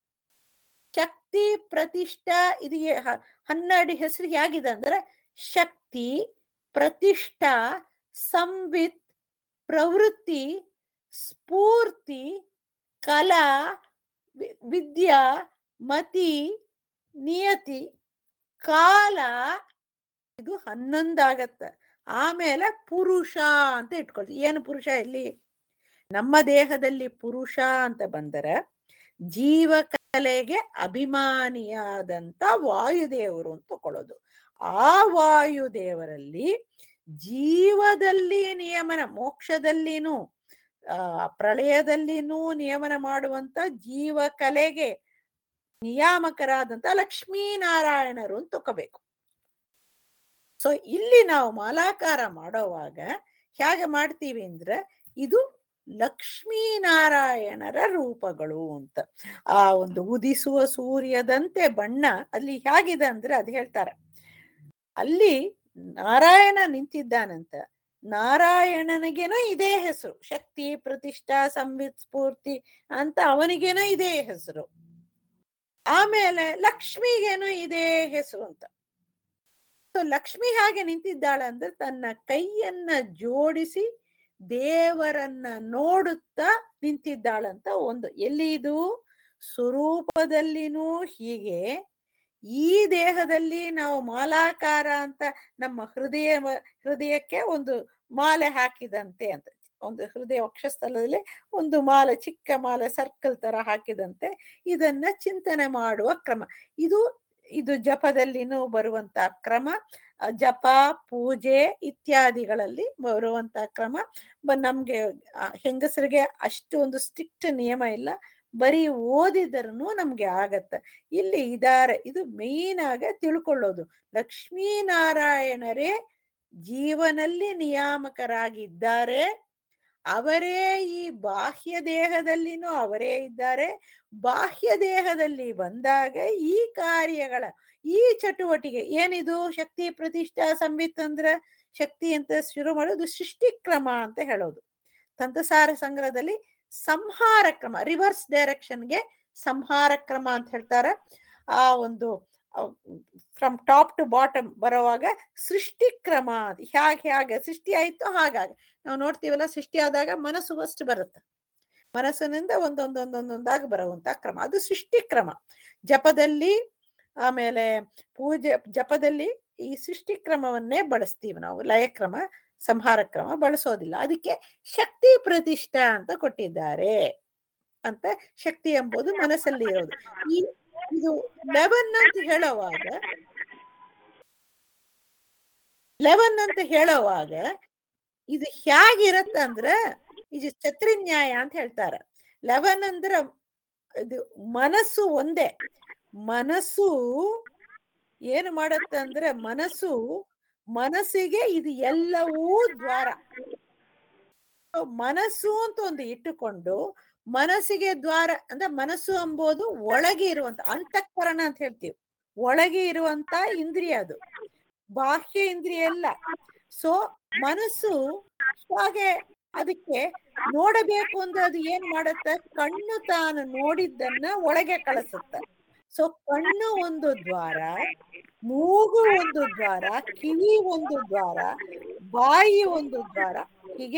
S1: ಶಕ್ತಿ ಪ್ರತಿಷ್ಠಾ ಇದು ಏ- ಹ- ಹನ್ನೆರಡು ಹೆಸರು ಹೇಗಿದೆ ಅಂದ್ರೆ ಶಕ್ತಿ ಪ್ರತಿಷ್ಠಾ ಸಂವಿತ್ ಪ್ರವೃತ್ತಿ ಸ್ಫೂರ್ತಿ ಕಲಾ ವಿ- ವಿದ್ಯಾ ಮತಿ ನಿಯತಿ ಕಾಲ ಇದು ಹನ್ನೊಂದಾಗತ್ತ ಆಮೇಲೆ ಪುರುಷ ಅಂತ ಇಟ್ಕೊಳ್ತೀವಿ ಏನು ಪುರುಷ ಇಲ್ಲಿ ನಮ್ಮ ದೇಹದಲ್ಲಿ ಪುರುಷ ಅಂತ ಬಂದರೆ ಜೀವಕಲೆಗೆ ಅಭಿಮಾನಿಯಾದಂತ ವಾಯುದೇವರು ಅಂತ ತಕೊಳ್ಳೋದು ಆ ವಾಯುದೇವರಲ್ಲಿ ಜೀವದಲ್ಲಿ ನಿಯಮನ ಮೋಕ್ಷದಲ್ಲಿನೂ ಆ ಪ್ರಳಯದಲ್ಲಿನೂ ನಿಯಮನ ಮಾಡುವಂತ ಜೀವಕಲೆಗೆ ನಿಯಾಮಕರಾದಂತ ಲಕ್ಷ್ಮೀನಾರಾಯಣರು ಅಂತ ತಕೋಬೇಕು ಸೊ ಇಲ್ಲಿ ನಾವು ಮಾಲಾಕಾರ ಮಾಡೋವಾಗ ಹೇಗೆ ಮಾಡ್ತೀವಿ ಅಂದ್ರೆ ಇದು ಲಕ್ಷ್ಮೀನಾರಾಯಣರ ರೂಪಗಳು ಅಂತ ಆ ಒಂದು ಉದಿಸುವ ಸೂರ್ಯದಂತೆ ಬಣ್ಣ ಅಲ್ಲಿ ಹೇಗಿದೆ ಅಂದ್ರೆ ಅದು ಹೇಳ್ತಾರೆ ಅಲ್ಲಿ ನಾರಾಯಣ ನಿಂತಿದ್ದಾನಂತ ನಾರಾಯಣನಿಗೇನೋ ಇದೇ ಹೆಸರು ಶಕ್ತಿ ಪ್ರತಿಷ್ಠಾ ಸಂವಿತ್ ಸ್ಫೂರ್ತಿ ಅಂತ ಅವನಿಗೇನೋ ಇದೇ ಹೆಸರು ಆಮೇಲೆ ಲಕ್ಷ್ಮಿಗೇನೋ ಇದೇ ಹೆಸರು ಅಂತ ಸೊ ಲಕ್ಷ್ಮಿ ಹಾಗೆ ನಿಂತಿದ್ದಾಳೆ ಅಂದ್ರೆ ತನ್ನ ಕೈಯನ್ನ ಜೋಡಿಸಿ ದೇವರನ್ನ ನೋಡುತ್ತಾ ನಿಂತಿದ್ದಾಳಂತ ಒಂದು ಎಲ್ಲಿ ಇದು ಸ್ವರೂಪದಲ್ಲಿನೂ ಹೀಗೆ ಈ ದೇಹದಲ್ಲಿ ನಾವು ಮಾಲಾಕಾರ ಅಂತ ನಮ್ಮ ಹೃದಯ ಹೃದಯಕ್ಕೆ ಒಂದು ಮಾಲೆ ಹಾಕಿದಂತೆ ಅಂತ ಒಂದು ಹೃದಯ ವಕ್ಷಸ್ಥಲದಲ್ಲಿ ಒಂದು ಮಾಲೆ ಚಿಕ್ಕ ಮಾಲೆ ಸರ್ಕಲ್ ತರ ಹಾಕಿದಂತೆ ಇದನ್ನ ಚಿಂತನೆ ಮಾಡುವ ಕ್ರಮ ಇದು ಇದು ಜಪದಲ್ಲಿನೂ ಬರುವಂತ ಕ್ರಮ ಅ, ಜಪ ಪೂಜೆ ಇತ್ಯಾದಿಗಳಲ್ಲಿ ಬರುವಂತ ಕ್ರಮ ಬ- ನಮ್ಗೆ ಆ, ಹೆಂಗಸರಿಗೆ ಅಷ್ಟು ಒಂದು ಸ್ಟ್ರಿಕ್ಟ್ ನಿಯಮ ಇಲ್ಲ ಬರೀ ಓದಿದರೂ ನಮ್ಗೆ ಆಗತ್ತೆ ಇಲ್ಲಿ ಇದಾರೆ ಇದು ಮೇನ್ ಆಗ ತಿಳ್ಕೊಳ್ಳೋದು ಲಕ್ಷ್ಮೀನಾರಾಯಣರೇ ಜೀವನಲ್ಲಿ ನಿಯಾಮಕರಾಗಿದ್ದಾರೆ ಅವರೇ ಈ ಬಾಹ್ಯ ದೇಹದಲ್ಲಿನೂ ಅವರೇ ಇದ್ದಾರೆ ಬಾಹ್ಯ ದೇಹದಲ್ಲಿ ಬಂದಾಗ ಈ ಕಾರ್ಯಗಳ ಈ ಚಟುವಟಿಕೆ ಏನಿದು ಶಕ್ತಿ ಪ್ರತಿಷ್ಠಾ ಸಂವಿತ್ ಅಂದ್ರೆ ಶಕ್ತಿ ಅಂತ ಶುರು ಮಾಡೋದು ಸೃಷ್ಟಿ ಕ್ರಮ ಅಂತ ಹೇಳೋದು ತಂತ್ರಸಾರ ಸಂಗ್ರಹದಲ್ಲಿ ಸಂಹಾರ ಕ್ರಮ ರಿವರ್ಸ್ ಡೈರೆಕ್ಷನ್ಗೆ ಸಂಹಾರ ಕ್ರಮ ಅಂತ ಹೇಳ್ತಾರೆ ಆ ಒಂದು ಫ್ರಮ್ ಟಾಪ್ ಟು ಬಾಟಮ್ ಬರುವಾಗ ಸೃಷ್ಟಿ ಕ್ರಮ ಅದು ಹ್ಯಾಗೆ ಹೇಗೆ ಸೃಷ್ಟಿ ಆಯ್ತು ಹಾಗಾಗಿ ನಾವು ನೋಡ್ತೀವಲ್ಲ ಸೃಷ್ಟಿ ಆದಾಗ ಮನಸ್ಸು ಫಸ್ಟ್ ಬರುತ್ತೆ ಮನಸ್ಸಿನಿಂದ ಒಂದೊಂದೊಂದೊಂದೊಂದಾಗಿ ಬರುವಂತ ಕ್ರಮ ಅದು ಸೃಷ್ಟಿ ಕ್ರಮ ಜಪದಲ್ಲಿ ಆಮೇಲೆ ಪೂಜೆ ಜಪದಲ್ಲಿ ಈ ಸೃಷ್ಟಿ ಕ್ರಮವನ್ನೇ ಬಳಸ್ತೀವಿ ನಾವು ಲಯಕ್ರಮ ಸಂಹಾರ ಕ್ರಮ ಬಳಸೋದಿಲ್ಲ ಅದಕ್ಕೆ ಶಕ್ತಿ ಪ್ರತಿಷ್ಠಾ ಅಂತ ಕೊಟ್ಟಿದ್ದಾರೆ ಅಂತ ಶಕ್ತಿ ಎಂಬುದು ಮನಸ್ಸಲ್ಲಿ ಇರೋದು ಈ ಇದು ಲೆವೆನ್ ಅಂತ ಹೇಳುವಾಗ ಲೆವೆನ್ ಅಂತ ಹೇಳುವಾಗ ಇದು ಹೇಗಿರತ್ತ ಅಂದ್ರ ಇದು ಛತ್ರಿನ್ಯಾಯ ಅಂತ ಹೇಳ್ತಾರ ಲೆವೆನ್ ಅಂದ್ರ ಇದು ಮನಸ್ಸು ಒಂದೇ ಮನಸ್ಸು ಏನು ಮಾಡತ್ತೆ ಅಂದ್ರೆ ಮನಸ್ಸು ಮನಸ್ಸಿಗೆ ಇದು ಎಲ್ಲವೂ ದ್ವಾರ So, ಮನಸ್ಸು ಅಂತ ಒಂದು ಇಟ್ಟುಕೊಂಡು ಮನಸ್ಸಿಗೆ ದ್ವಾರ ಅಂದ್ರೆ ಮನಸ್ಸು ಎಂಬುದು ಒಳಗೆ ಇರುವಂತ ಅಂತಃಕರಣ ಅಂತ ಹೇಳ್ತೀವಿ ಒಳಗೆ ಇರುವಂತ ಇಂದ್ರಿಯ ಅದು ಬಾಹ್ಯ ಇಂದ್ರಿಯ ಅಲ್ಲ ಸೊ ಮನಸ್ಸು ಹಾಗೆ ಅದಕ್ಕೆ ನೋಡಬೇಕು ಅಂದ್ರೆ ಅದು ಏನ್ ಮಾಡತ್ತೆ ಕಣ್ಣು ತಾನು ನೋಡಿದ್ದನ್ನ ಒಳಗೆ ಕಳಿಸುತ್ತೆ ಸೊ ಕಣ್ಣು ಒಂದು ದ್ವಾರ ಮೂಗು ಒಂದು ದ್ವಾರ ಕಿವಿ ಒಂದು ದ್ವಾರ ಬಾಯಿ ಒಂದು ದ್ವಾರ ಹೀಗೆ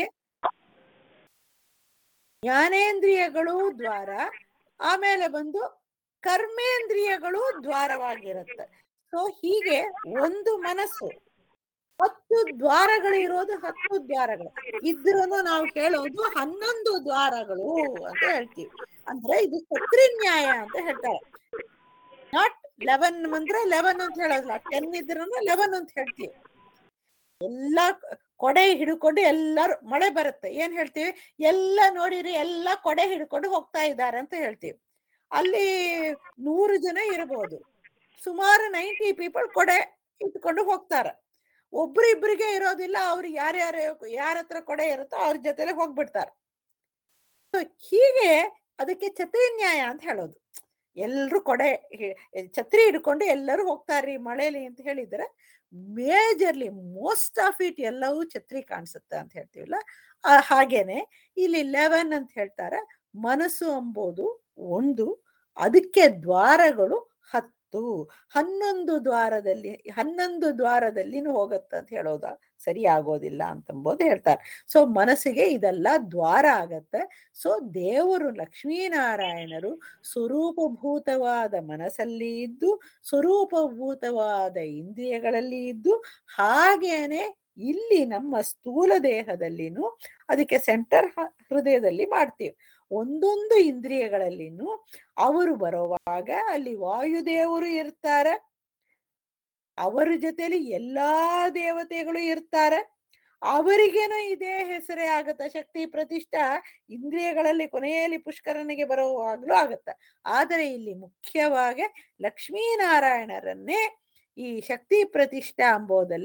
S1: ಜ್ಞಾನೇಂದ್ರಿಯಗಳು ದ್ವಾರ ಆಮೇಲೆ ಬಂದು ಕರ್ಮೇಂದ್ರಿಯಗಳು ದ್ವಾರವಾಗಿರುತ್ತೆ ಸೊ ಹೀಗೆ ಒಂದು ಮನಸ್ಸು ಹತ್ತು ದ್ವಾರಗಳು ಇರೋದು ಹತ್ತು ದ್ವಾರಗಳು ಇದ್ರೂ ನಾವು ಹೇಳೋದು ಹನ್ನೊಂದು ದ್ವಾರಗಳು ಅಂತ ಹೇಳ್ತೀವಿ ಅಂದ್ರೆ ಇದು ನ್ಯಾಯ ಅಂತ ಹೇಳ್ತಾರೆ ನಾಟ್ ಲೆವೆನ್ ಅಂದ್ರೆ ಲೆವೆನ್ ಅಂತ ಹೇಳೋದಿಲ್ಲ ಟೆನ್ ಇದ್ರೂ ಲೆವೆನ್ ಅಂತ ಹೇಳ್ತೀವಿ ಎಲ್ಲಾ ಕೊಡೆ ಹಿಡ್ಕೊಂಡು ಎಲ್ಲಾರು ಮಳೆ ಬರುತ್ತೆ ಏನ್ ಹೇಳ್ತೀವಿ ಎಲ್ಲ ನೋಡಿರಿ ಎಲ್ಲ ಕೊಡೆ ಹಿಡ್ಕೊಂಡು ಹೋಗ್ತಾ ಇದ್ದಾರೆ ಅಂತ ಹೇಳ್ತೀವಿ ಅಲ್ಲಿ ನೂರು ಜನ ಇರಬಹುದು ಸುಮಾರು ನೈಂಟಿ ಪೀಪಲ್ ಕೊಡೆ ಇಟ್ಕೊಂಡು ಹೋಗ್ತಾರೆ ಒಬ್ರು ಇಬ್ರಿಗೆ ಇರೋದಿಲ್ಲ ಅವ್ರು ಯಾರ್ಯಾರ ಯಾರ ಹತ್ರ ಕೊಡೆ ಇರುತ್ತೋ ಅವ್ರ ಜೊತೆಲೆ ಹೋಗ್ಬಿಡ್ತಾರೆ So, ಹೀಗೆ ಅದಕ್ಕೆ ಛತ್ರಿ ನ್ಯಾಯ ಅಂತ ಹೇಳೋದು ಎಲ್ರು ಕೊಡೆ ಹಿ- ಛತ್ರಿ ಹಿಡ್ಕೊಂಡು ಎಲ್ಲರೂ ಹೋಗ್ತಾರ್ರಿ ಮಳೆಲಿ ಅಂತ ಹೇಳಿದ್ರೆ ಮೇಜರ್ಲಿ ಮೋಸ್ಟ್ ಆಫ್ ಇಟ್ ಎಲ್ಲವೂ ಛತ್ರಿ ಕಾಣಿಸುತ್ತೆ ಅಂತ ಹೇಳ್ತೀವಲ್ಲ ಆ, ಹಾಗೇನೆ ಇಲ್ಲಿ ಲೆವೆನ್ ಅಂತ ಹೇಳ್ತಾರೆ ಮನಸ್ಸು ಎಂಬುದು ಒಂದು ಅದಕ್ಕೆ ದ್ವಾರಗಳು ಹತ್ತು ಹನ್ನೊಂದು ದ್ವಾರದಲ್ಲಿ ಹನ್ನೊಂದು ದ್ವಾರದಲ್ಲಿನೂ ಹೋಗತ್ತೆ ಅಂತ ಹೇಳೋದ ಸರಿ ಆಗೋದಿಲ್ಲ ಅಂತಂಬೋದು ಹೇಳ್ತಾರೆ ಸೊ ಮನಸ್ಸಿಗೆ ಇದೆಲ್ಲ ದ್ವಾರ ಆಗತ್ತೆ ಸೊ ದೇವರು ಲಕ್ಷ್ಮೀನಾರಾಯಣರು ಸ್ವರೂಪಭೂತವಾದ ಮನಸ್ಸಲ್ಲಿ ಇದ್ದು ಸ್ವರೂಪಭೂತವಾದ ಇಂದ್ರಿಯಗಳಲ್ಲಿ ಇದ್ದು ಹಾಗೇನೆ ಇಲ್ಲಿ ನಮ್ಮ ಸ್ಥೂಲ ದೇಹದಲ್ಲಿನೂ ಅದಕ್ಕೆ ಸೆಂಟರ್ ಹೃದಯದಲ್ಲಿ ಮಾಡ್ತೀವಿ ಒಂದೊಂದು ಇಂದ್ರಿಯಗಳಲ್ಲಿನೂ ಅವರು ಬರುವಾಗ ಅಲ್ಲಿ ವಾಯುದೇವರು ಇರ್ತಾರೆ ಅವರ ಜೊತೆಲಿ ಎಲ್ಲಾ ದೇವತೆಗಳು ಇರ್ತಾರೆ ಅವರಿಗೇನೋ ಇದೇ ಹೆಸರೇ ಆಗತ್ತ ಶಕ್ತಿ ಪ್ರತಿಷ್ಠಾ ಇಂದ್ರಿಯಗಳಲ್ಲಿ ಕೊನೆಯಲ್ಲಿ ಪುಷ್ಕರನಿಗೆ ಬರುವಾಗ್ಲೂ ಆಗತ್ತ ಆದರೆ ಇಲ್ಲಿ ಮುಖ್ಯವಾಗಿ ಲಕ್ಷ್ಮೀನಾರಾಯಣರನ್ನೇ ಈ ಶಕ್ತಿ ಪ್ರತಿಷ್ಠಾ ಎಂಬುದಲ್ಲಿ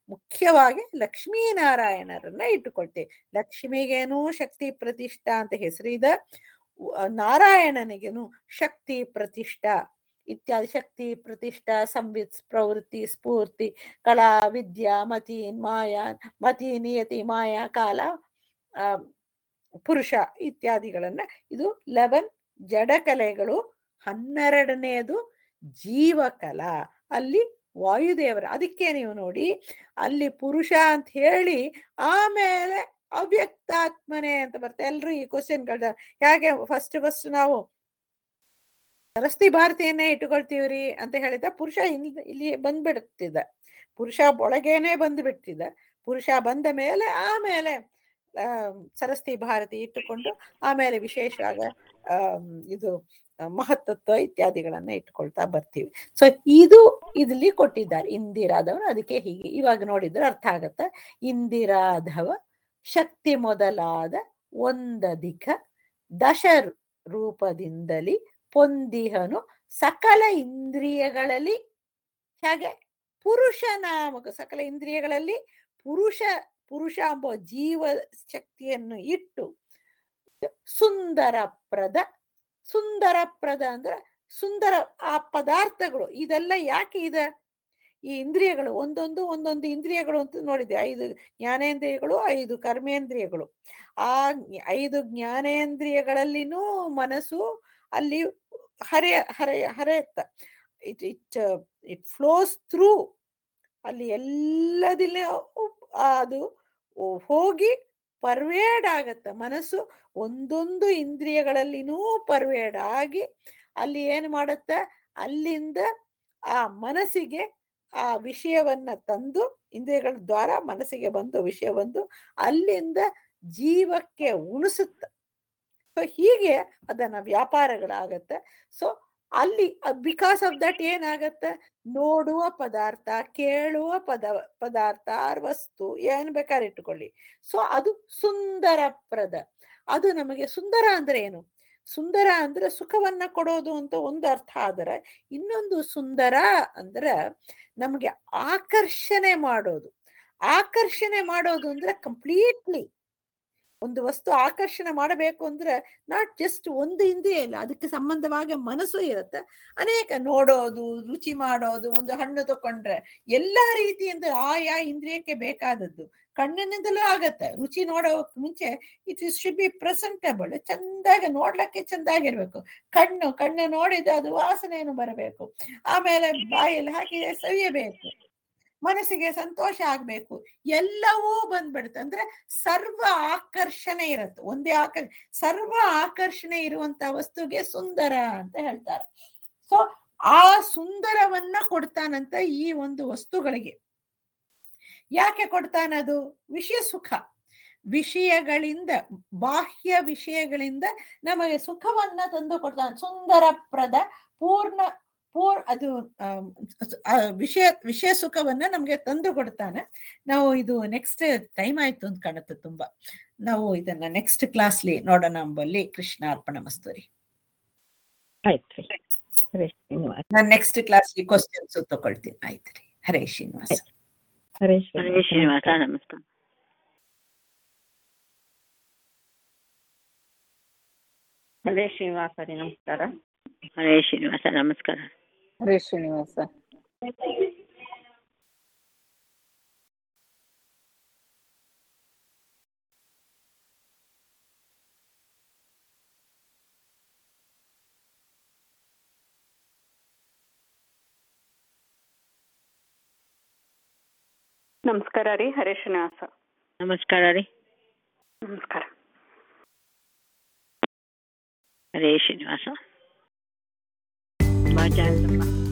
S1: ಮುಖ್ಯವಾಗಿ ಲಕ್ಷ್ಮೀನಾರಾಯಣರನ್ನ ಇಟ್ಟುಕೊಳ್ತೇವೆ ಲಕ್ಷ್ಮಿಗೇನು ಶಕ್ತಿ ಪ್ರತಿಷ್ಠಾ ಅಂತ ಹೆಸರಿದೆ ಉ- ನಾರಾಯಣನಿಗೇನು ಶಕ್ತಿ ಪ್ರತಿಷ್ಠಾ ಇತ್ಯಾದಿ ಶಕ್ತಿ ಪ್ರತಿಷ್ಠಾ ಸಂವಿತ್ ಪ್ರವೃತ್ತಿ ಸ್ಫೂರ್ತಿ ಕಲಾ ವಿದ್ಯಾ ಮತಿ ಮಾಯಾ ಮತಿ ನಿಯತಿ ಮಾಯಾ ಕಾಲ ಆ, ಪುರುಷ ಇತ್ಯಾದಿಗಳನ್ನ ಇದು ಲೆವೆನ್ ಜಡಕಲೆಗಳು ಹನ್ನೆರಡನೆಯದು ಜೀವಕಲಾ ಅಲ್ಲಿ ವಾಯುದೇವರ ಅದಕ್ಕೆ ನೀವು ನೋಡಿ ಅಲ್ಲಿ ಪುರುಷ ಅಂತ ಹೇಳಿ ಆಮೇಲೆ ಅವ್ಯಕ್ತಾತ್ಮನೆ ಅಂತ ಬರುತ್ತೆ ಎಲ್ರು ಈ ಕ್ವಶನ್ಗಳ ಹೇಗೆ ಫಸ್ಟ್ ಫಸ್ಟ್ ನಾವು ಸರಸ್ತಿ ಭಾರತಿಯನ್ನೇ ಇಟ್ಟುಕೊಳ್ತೀವ್ರಿ ಅಂತ ಹೇಳಿದ ಪುರುಷ ಇಲ್ಲಿ ಇಲ್ಲಿ ಬಂದ್ಬಿಡ್ತಿದ್ದ ಪುರುಷ ಒಳಗೇನೆ ಬಂದ್ಬಿಡ್ತಿದ್ದ ಪುರುಷ ಬಂದ ಮೇಲೆ ಆಮೇಲೆ ಆ ಸರಸ್ತಿ ಭಾರತಿ ಇಟ್ಟುಕೊಂಡು ಆಮೇಲೆ ವಿಶೇಷವಾದ ಆ ಇದು ಆ, ಮಹತ್ತತ್ವ ಇತ್ಯಾದಿಗಳನ್ನ ಇಟ್ಕೊಳ್ತಾ ಬರ್ತೀವಿ ಸೊ ಇದು ಇಲ್ಲಿ ಕೊಟ್ಟಿದ್ದಾರೆ ಇಂದಿರಾದವನು ಅದಕ್ಕೆ ಹೀಗೆ ಇವಾಗ ನೋಡಿದ್ರೆ ಅರ್ಥ ಆಗತ್ತ ಇಂದಿರಾಧವ ಶಕ್ತಿ ಮೊದಲಾದ ಒಂದಧಿಕ ದಶ ರೂಪದಿಂದಲಿ ಪೊಂದಿಹನು ಸಕಲ ಇಂದ್ರಿಯಗಳಲ್ಲಿ ಹೇಗೆ ಪುರುಷ ನಾಮಕ ಸಕಲ ಇಂದ್ರಿಯಗಳಲ್ಲಿ ಪುರುಷ ಪುರುಷ ಎಂಬ ಜೀವ ಶಕ್ತಿಯನ್ನು ಇಟ್ಟು ಸುಂದರಪ್ರದ ಸುಂದರಪ್ರದ ಅಂದ್ರೆ ಸುಂದರ ಆ ಪದಾರ್ಥಗಳು ಇದೆಲ್ಲ ಯಾಕೆ ಇದೆ ಈ ಇಂದ್ರಿಯಗಳು ಒಂದೊಂದು ಒಂದೊಂದು ಇಂದ್ರಿಯಗಳು ಅಂತ ನೋಡಿದೆ ಐದು ಜ್ಞಾನೇಂದ್ರಿಯಗಳು ಐದು ಕರ್ಮೇಂದ್ರಿಯಗಳು ಆ ಜ್ಞ- ಐದು ಜ್ಞಾನೇಂದ್ರಿಯಗಳಲ್ಲಿನೂ ಮನಸ್ಸು ಅಲ್ಲಿ ಹರೆ ಹರೆ ಹರೆಯುತ್ತ it it it flows through ಅಲ್ಲಿ ಎಲ್ಲದಿಲ್ಲ ಅದು ಹೋಗಿ ಪರ್ವೇಡ್ ಆಗತ್ತ ಮನಸ್ಸು ಒಂದೊಂದು ಇಂದ್ರಿಯಗಳಲ್ಲಿನೂ ಪರ್ವೇಡ್ ಆಗಿ ಅಲ್ಲಿ ಏನು ಮಾಡತ್ತ ಅಲ್ಲಿಂದ ಆ ಮನಸ್ಸಿಗೆ ಆ ವಿಷಯವನ್ನ ತಂದು ಇಂದ್ರಿಯಗಳ ದ್ವಾರ ಮನಸ್ಸಿಗೆ ಬಂದು ವಿಷಯ ಬಂದು ಅಲ್ಲಿಂದ ಜೀವಕ್ಕೆ ಉಣಿಸುತ್ತ ಸೊ ಹೀಗೆ ಅದನ್ನ ವ್ಯಾಪಾರಗಳಾಗತ್ತೆ ಸೊ ಅಲ್ಲಿ ಬಿಕಾಸ್ ಆಫ್ ದಟ್ ಏನಾಗತ್ತೆ ನೋಡುವ ಪದಾರ್ಥ ಕೇಳುವ ಪದ ಪದಾರ್ಥ ಆರ್ ವಸ್ತು ಏನ್ ಬೇಕಾದ್ರೆ ಇಟ್ಟುಕೊಳ್ಳಿ ಸೊ ಅದು ಸುಂದರಪ್ರದ ಅದು ನಮಗೆ ಸುಂದರ ಅಂದ್ರೆ ಏನು ಸುಂದರ ಅಂದ್ರೆ ಸುಖವನ್ನ ಕೊಡೋದು ಅಂತ ಒಂದು ಅರ್ಥ ಆದರೆ ಇನ್ನೊಂದು ಸುಂದರ ಅಂದ್ರೆ ನಮಗೆ ಆಕರ್ಷಣೆ ಮಾಡೋದು ಆಕರ್ಷಣೆ ಮಾಡೋದು ಅಂದ್ರೆ ಕಂಪ್ಲೀಟ್ಲಿ ಒಂದು ವಸ್ತು ಆಕರ್ಷಣೆ ಮಾಡಬೇಕು ಅಂದ್ರೆ ನಾಟ್ ಜಸ್ಟ್ ಒಂದು ಇಂದ್ರಿಯ ಇಲ್ಲ ಅದಕ್ಕೆ ಸಂಬಂಧವಾಗಿ ಮನಸ್ಸು ಇರುತ್ತೆ ಅನೇಕ ನೋಡೋದು ರುಚಿ ಮಾಡೋದು ಒಂದು ಹಣ್ಣು ತಕೊಂಡ್ರೆ ಎಲ್ಲಾ ರೀತಿಯಿಂದ ಆಯಾ ಇಂದ್ರಿಯಕ್ಕೆ ಬೇಕಾದದ್ದು ಕಣ್ಣಿನಿಂದಲೂ ಆಗತ್ತೆ ರುಚಿ ನೋಡೋ ಮುಂಚೆ it is should be presentable ಚಂದಾಗಿ ನೋಡ್ಲಿಕ್ಕೆ ಚಂದಾಗಿರ್ಬೇಕು ಕಣ್ಣು ಕಣ್ಣು ನೋಡಿದ ಅದು ವಾಸನೆಯನ್ನು ಬರಬೇಕು ಆಮೇಲೆ ಬಾಯಲ್ಲಿ ಹಾಕಿ ಸವಿಯಬೇಕು ಮನಸ್ಸಿಗೆ ಸಂತೋಷ ಆಗ್ಬೇಕು ಎಲ್ಲವೂ ಬಂದ್ಬಿಡುತ್ತೆ ಅಂದ್ರೆ ಸರ್ವ ಆಕರ್ಷಣೆ ಇರುತ್ತೆ ಒಂದೇ ಆಕರ್ ಸರ್ವ ಆಕರ್ಷಣೆ ಇರುವಂತ ವಸ್ತುಗೆ ಸುಂದರ ಅಂತ ಹೇಳ್ತಾರೆ ಸೊ ಆ ಸುಂದರವನ್ನ ಕೊಡ್ತಾನಂತ ಈ ಒಂದು ವಸ್ತುಗಳಿಗೆ ಯಾಕೆ ಕೊಡ್ತಾನದು ವಿಷಯ ಸುಖ ವಿಷಯಗಳಿಂದ ಬಾಹ್ಯ ವಿಷಯಗಳಿಂದ ನಮಗೆ ಸುಖವನ್ನ ತಂದು ಕೊಡ್ತಾನೆ ಸುಂದರಪ್ರದ ಪೂರ್ಣ ಪೂರ್ ಅದು ಆಮ್, ಆ ವಿಷಯ ವಿಷಯ ಸುಖವನ್ನ ನಮ್ಗೆ ತಂದು ಕೊಡ್ತಾನೆ ನಾವು ಇದು ನೆಕ್ಸ್ಟ್ ಟೈಮ್ ಆಯ್ತು ಅಂತ ಕಾಣುತ್ತೆ ತುಂಬಾ ನಾವು ಇದನ್ನ ನೆಕ್ಸ್ಟ್ ಕ್ಲಾಸ್ಲಿ ನೋಡೋಣ ಎಂಬಲ್ಲಿ ಕೃಷ್ಣ ಅರ್ಪಣ ಮಸ್ತೂರಿ
S2: ಆಯ್ತು ರೀ ಹರೇ ಶ್ರೀನಿವಾಸ
S1: ನಾನು ನೆಕ್ಸ್ಟ್ ಕ್ಲಾಸ್ಲಿ ಕ್ವಶನ್ಸ್ ತಗೊಳ್ತೀನಿ ಆಯ್ತು ರೀ ಹರೇ ಶ್ರೀನಿವಾಸ
S2: ಹರೇ
S3: ಹರೇ ಶ್ರೀನಿವಾಸ ನಮಸ್ಕಾರ
S2: ಹರೇ ಶ್ರೀನಿವಾಸ ರೀ ನಮಸ್ಕಾರ
S3: ಹರೇ ಶ್ರೀನಿವಾಸ ನಮಸ್ಕಾರ
S2: ಹರೇ ಶ್ರೀನಿವಾಸ
S4: ನಮಸ್ಕಾರ ರೀ ಹರೇ ಶ್ರೀನಿವಾಸ
S3: ನಮಸ್ಕಾರ ರೀ
S4: ನಮಸ್ಕಾರ
S3: ಹರೇ ಶ್ರೀನಿವಾಸ ಬಾ ಜಾನಕಮ್ಮ.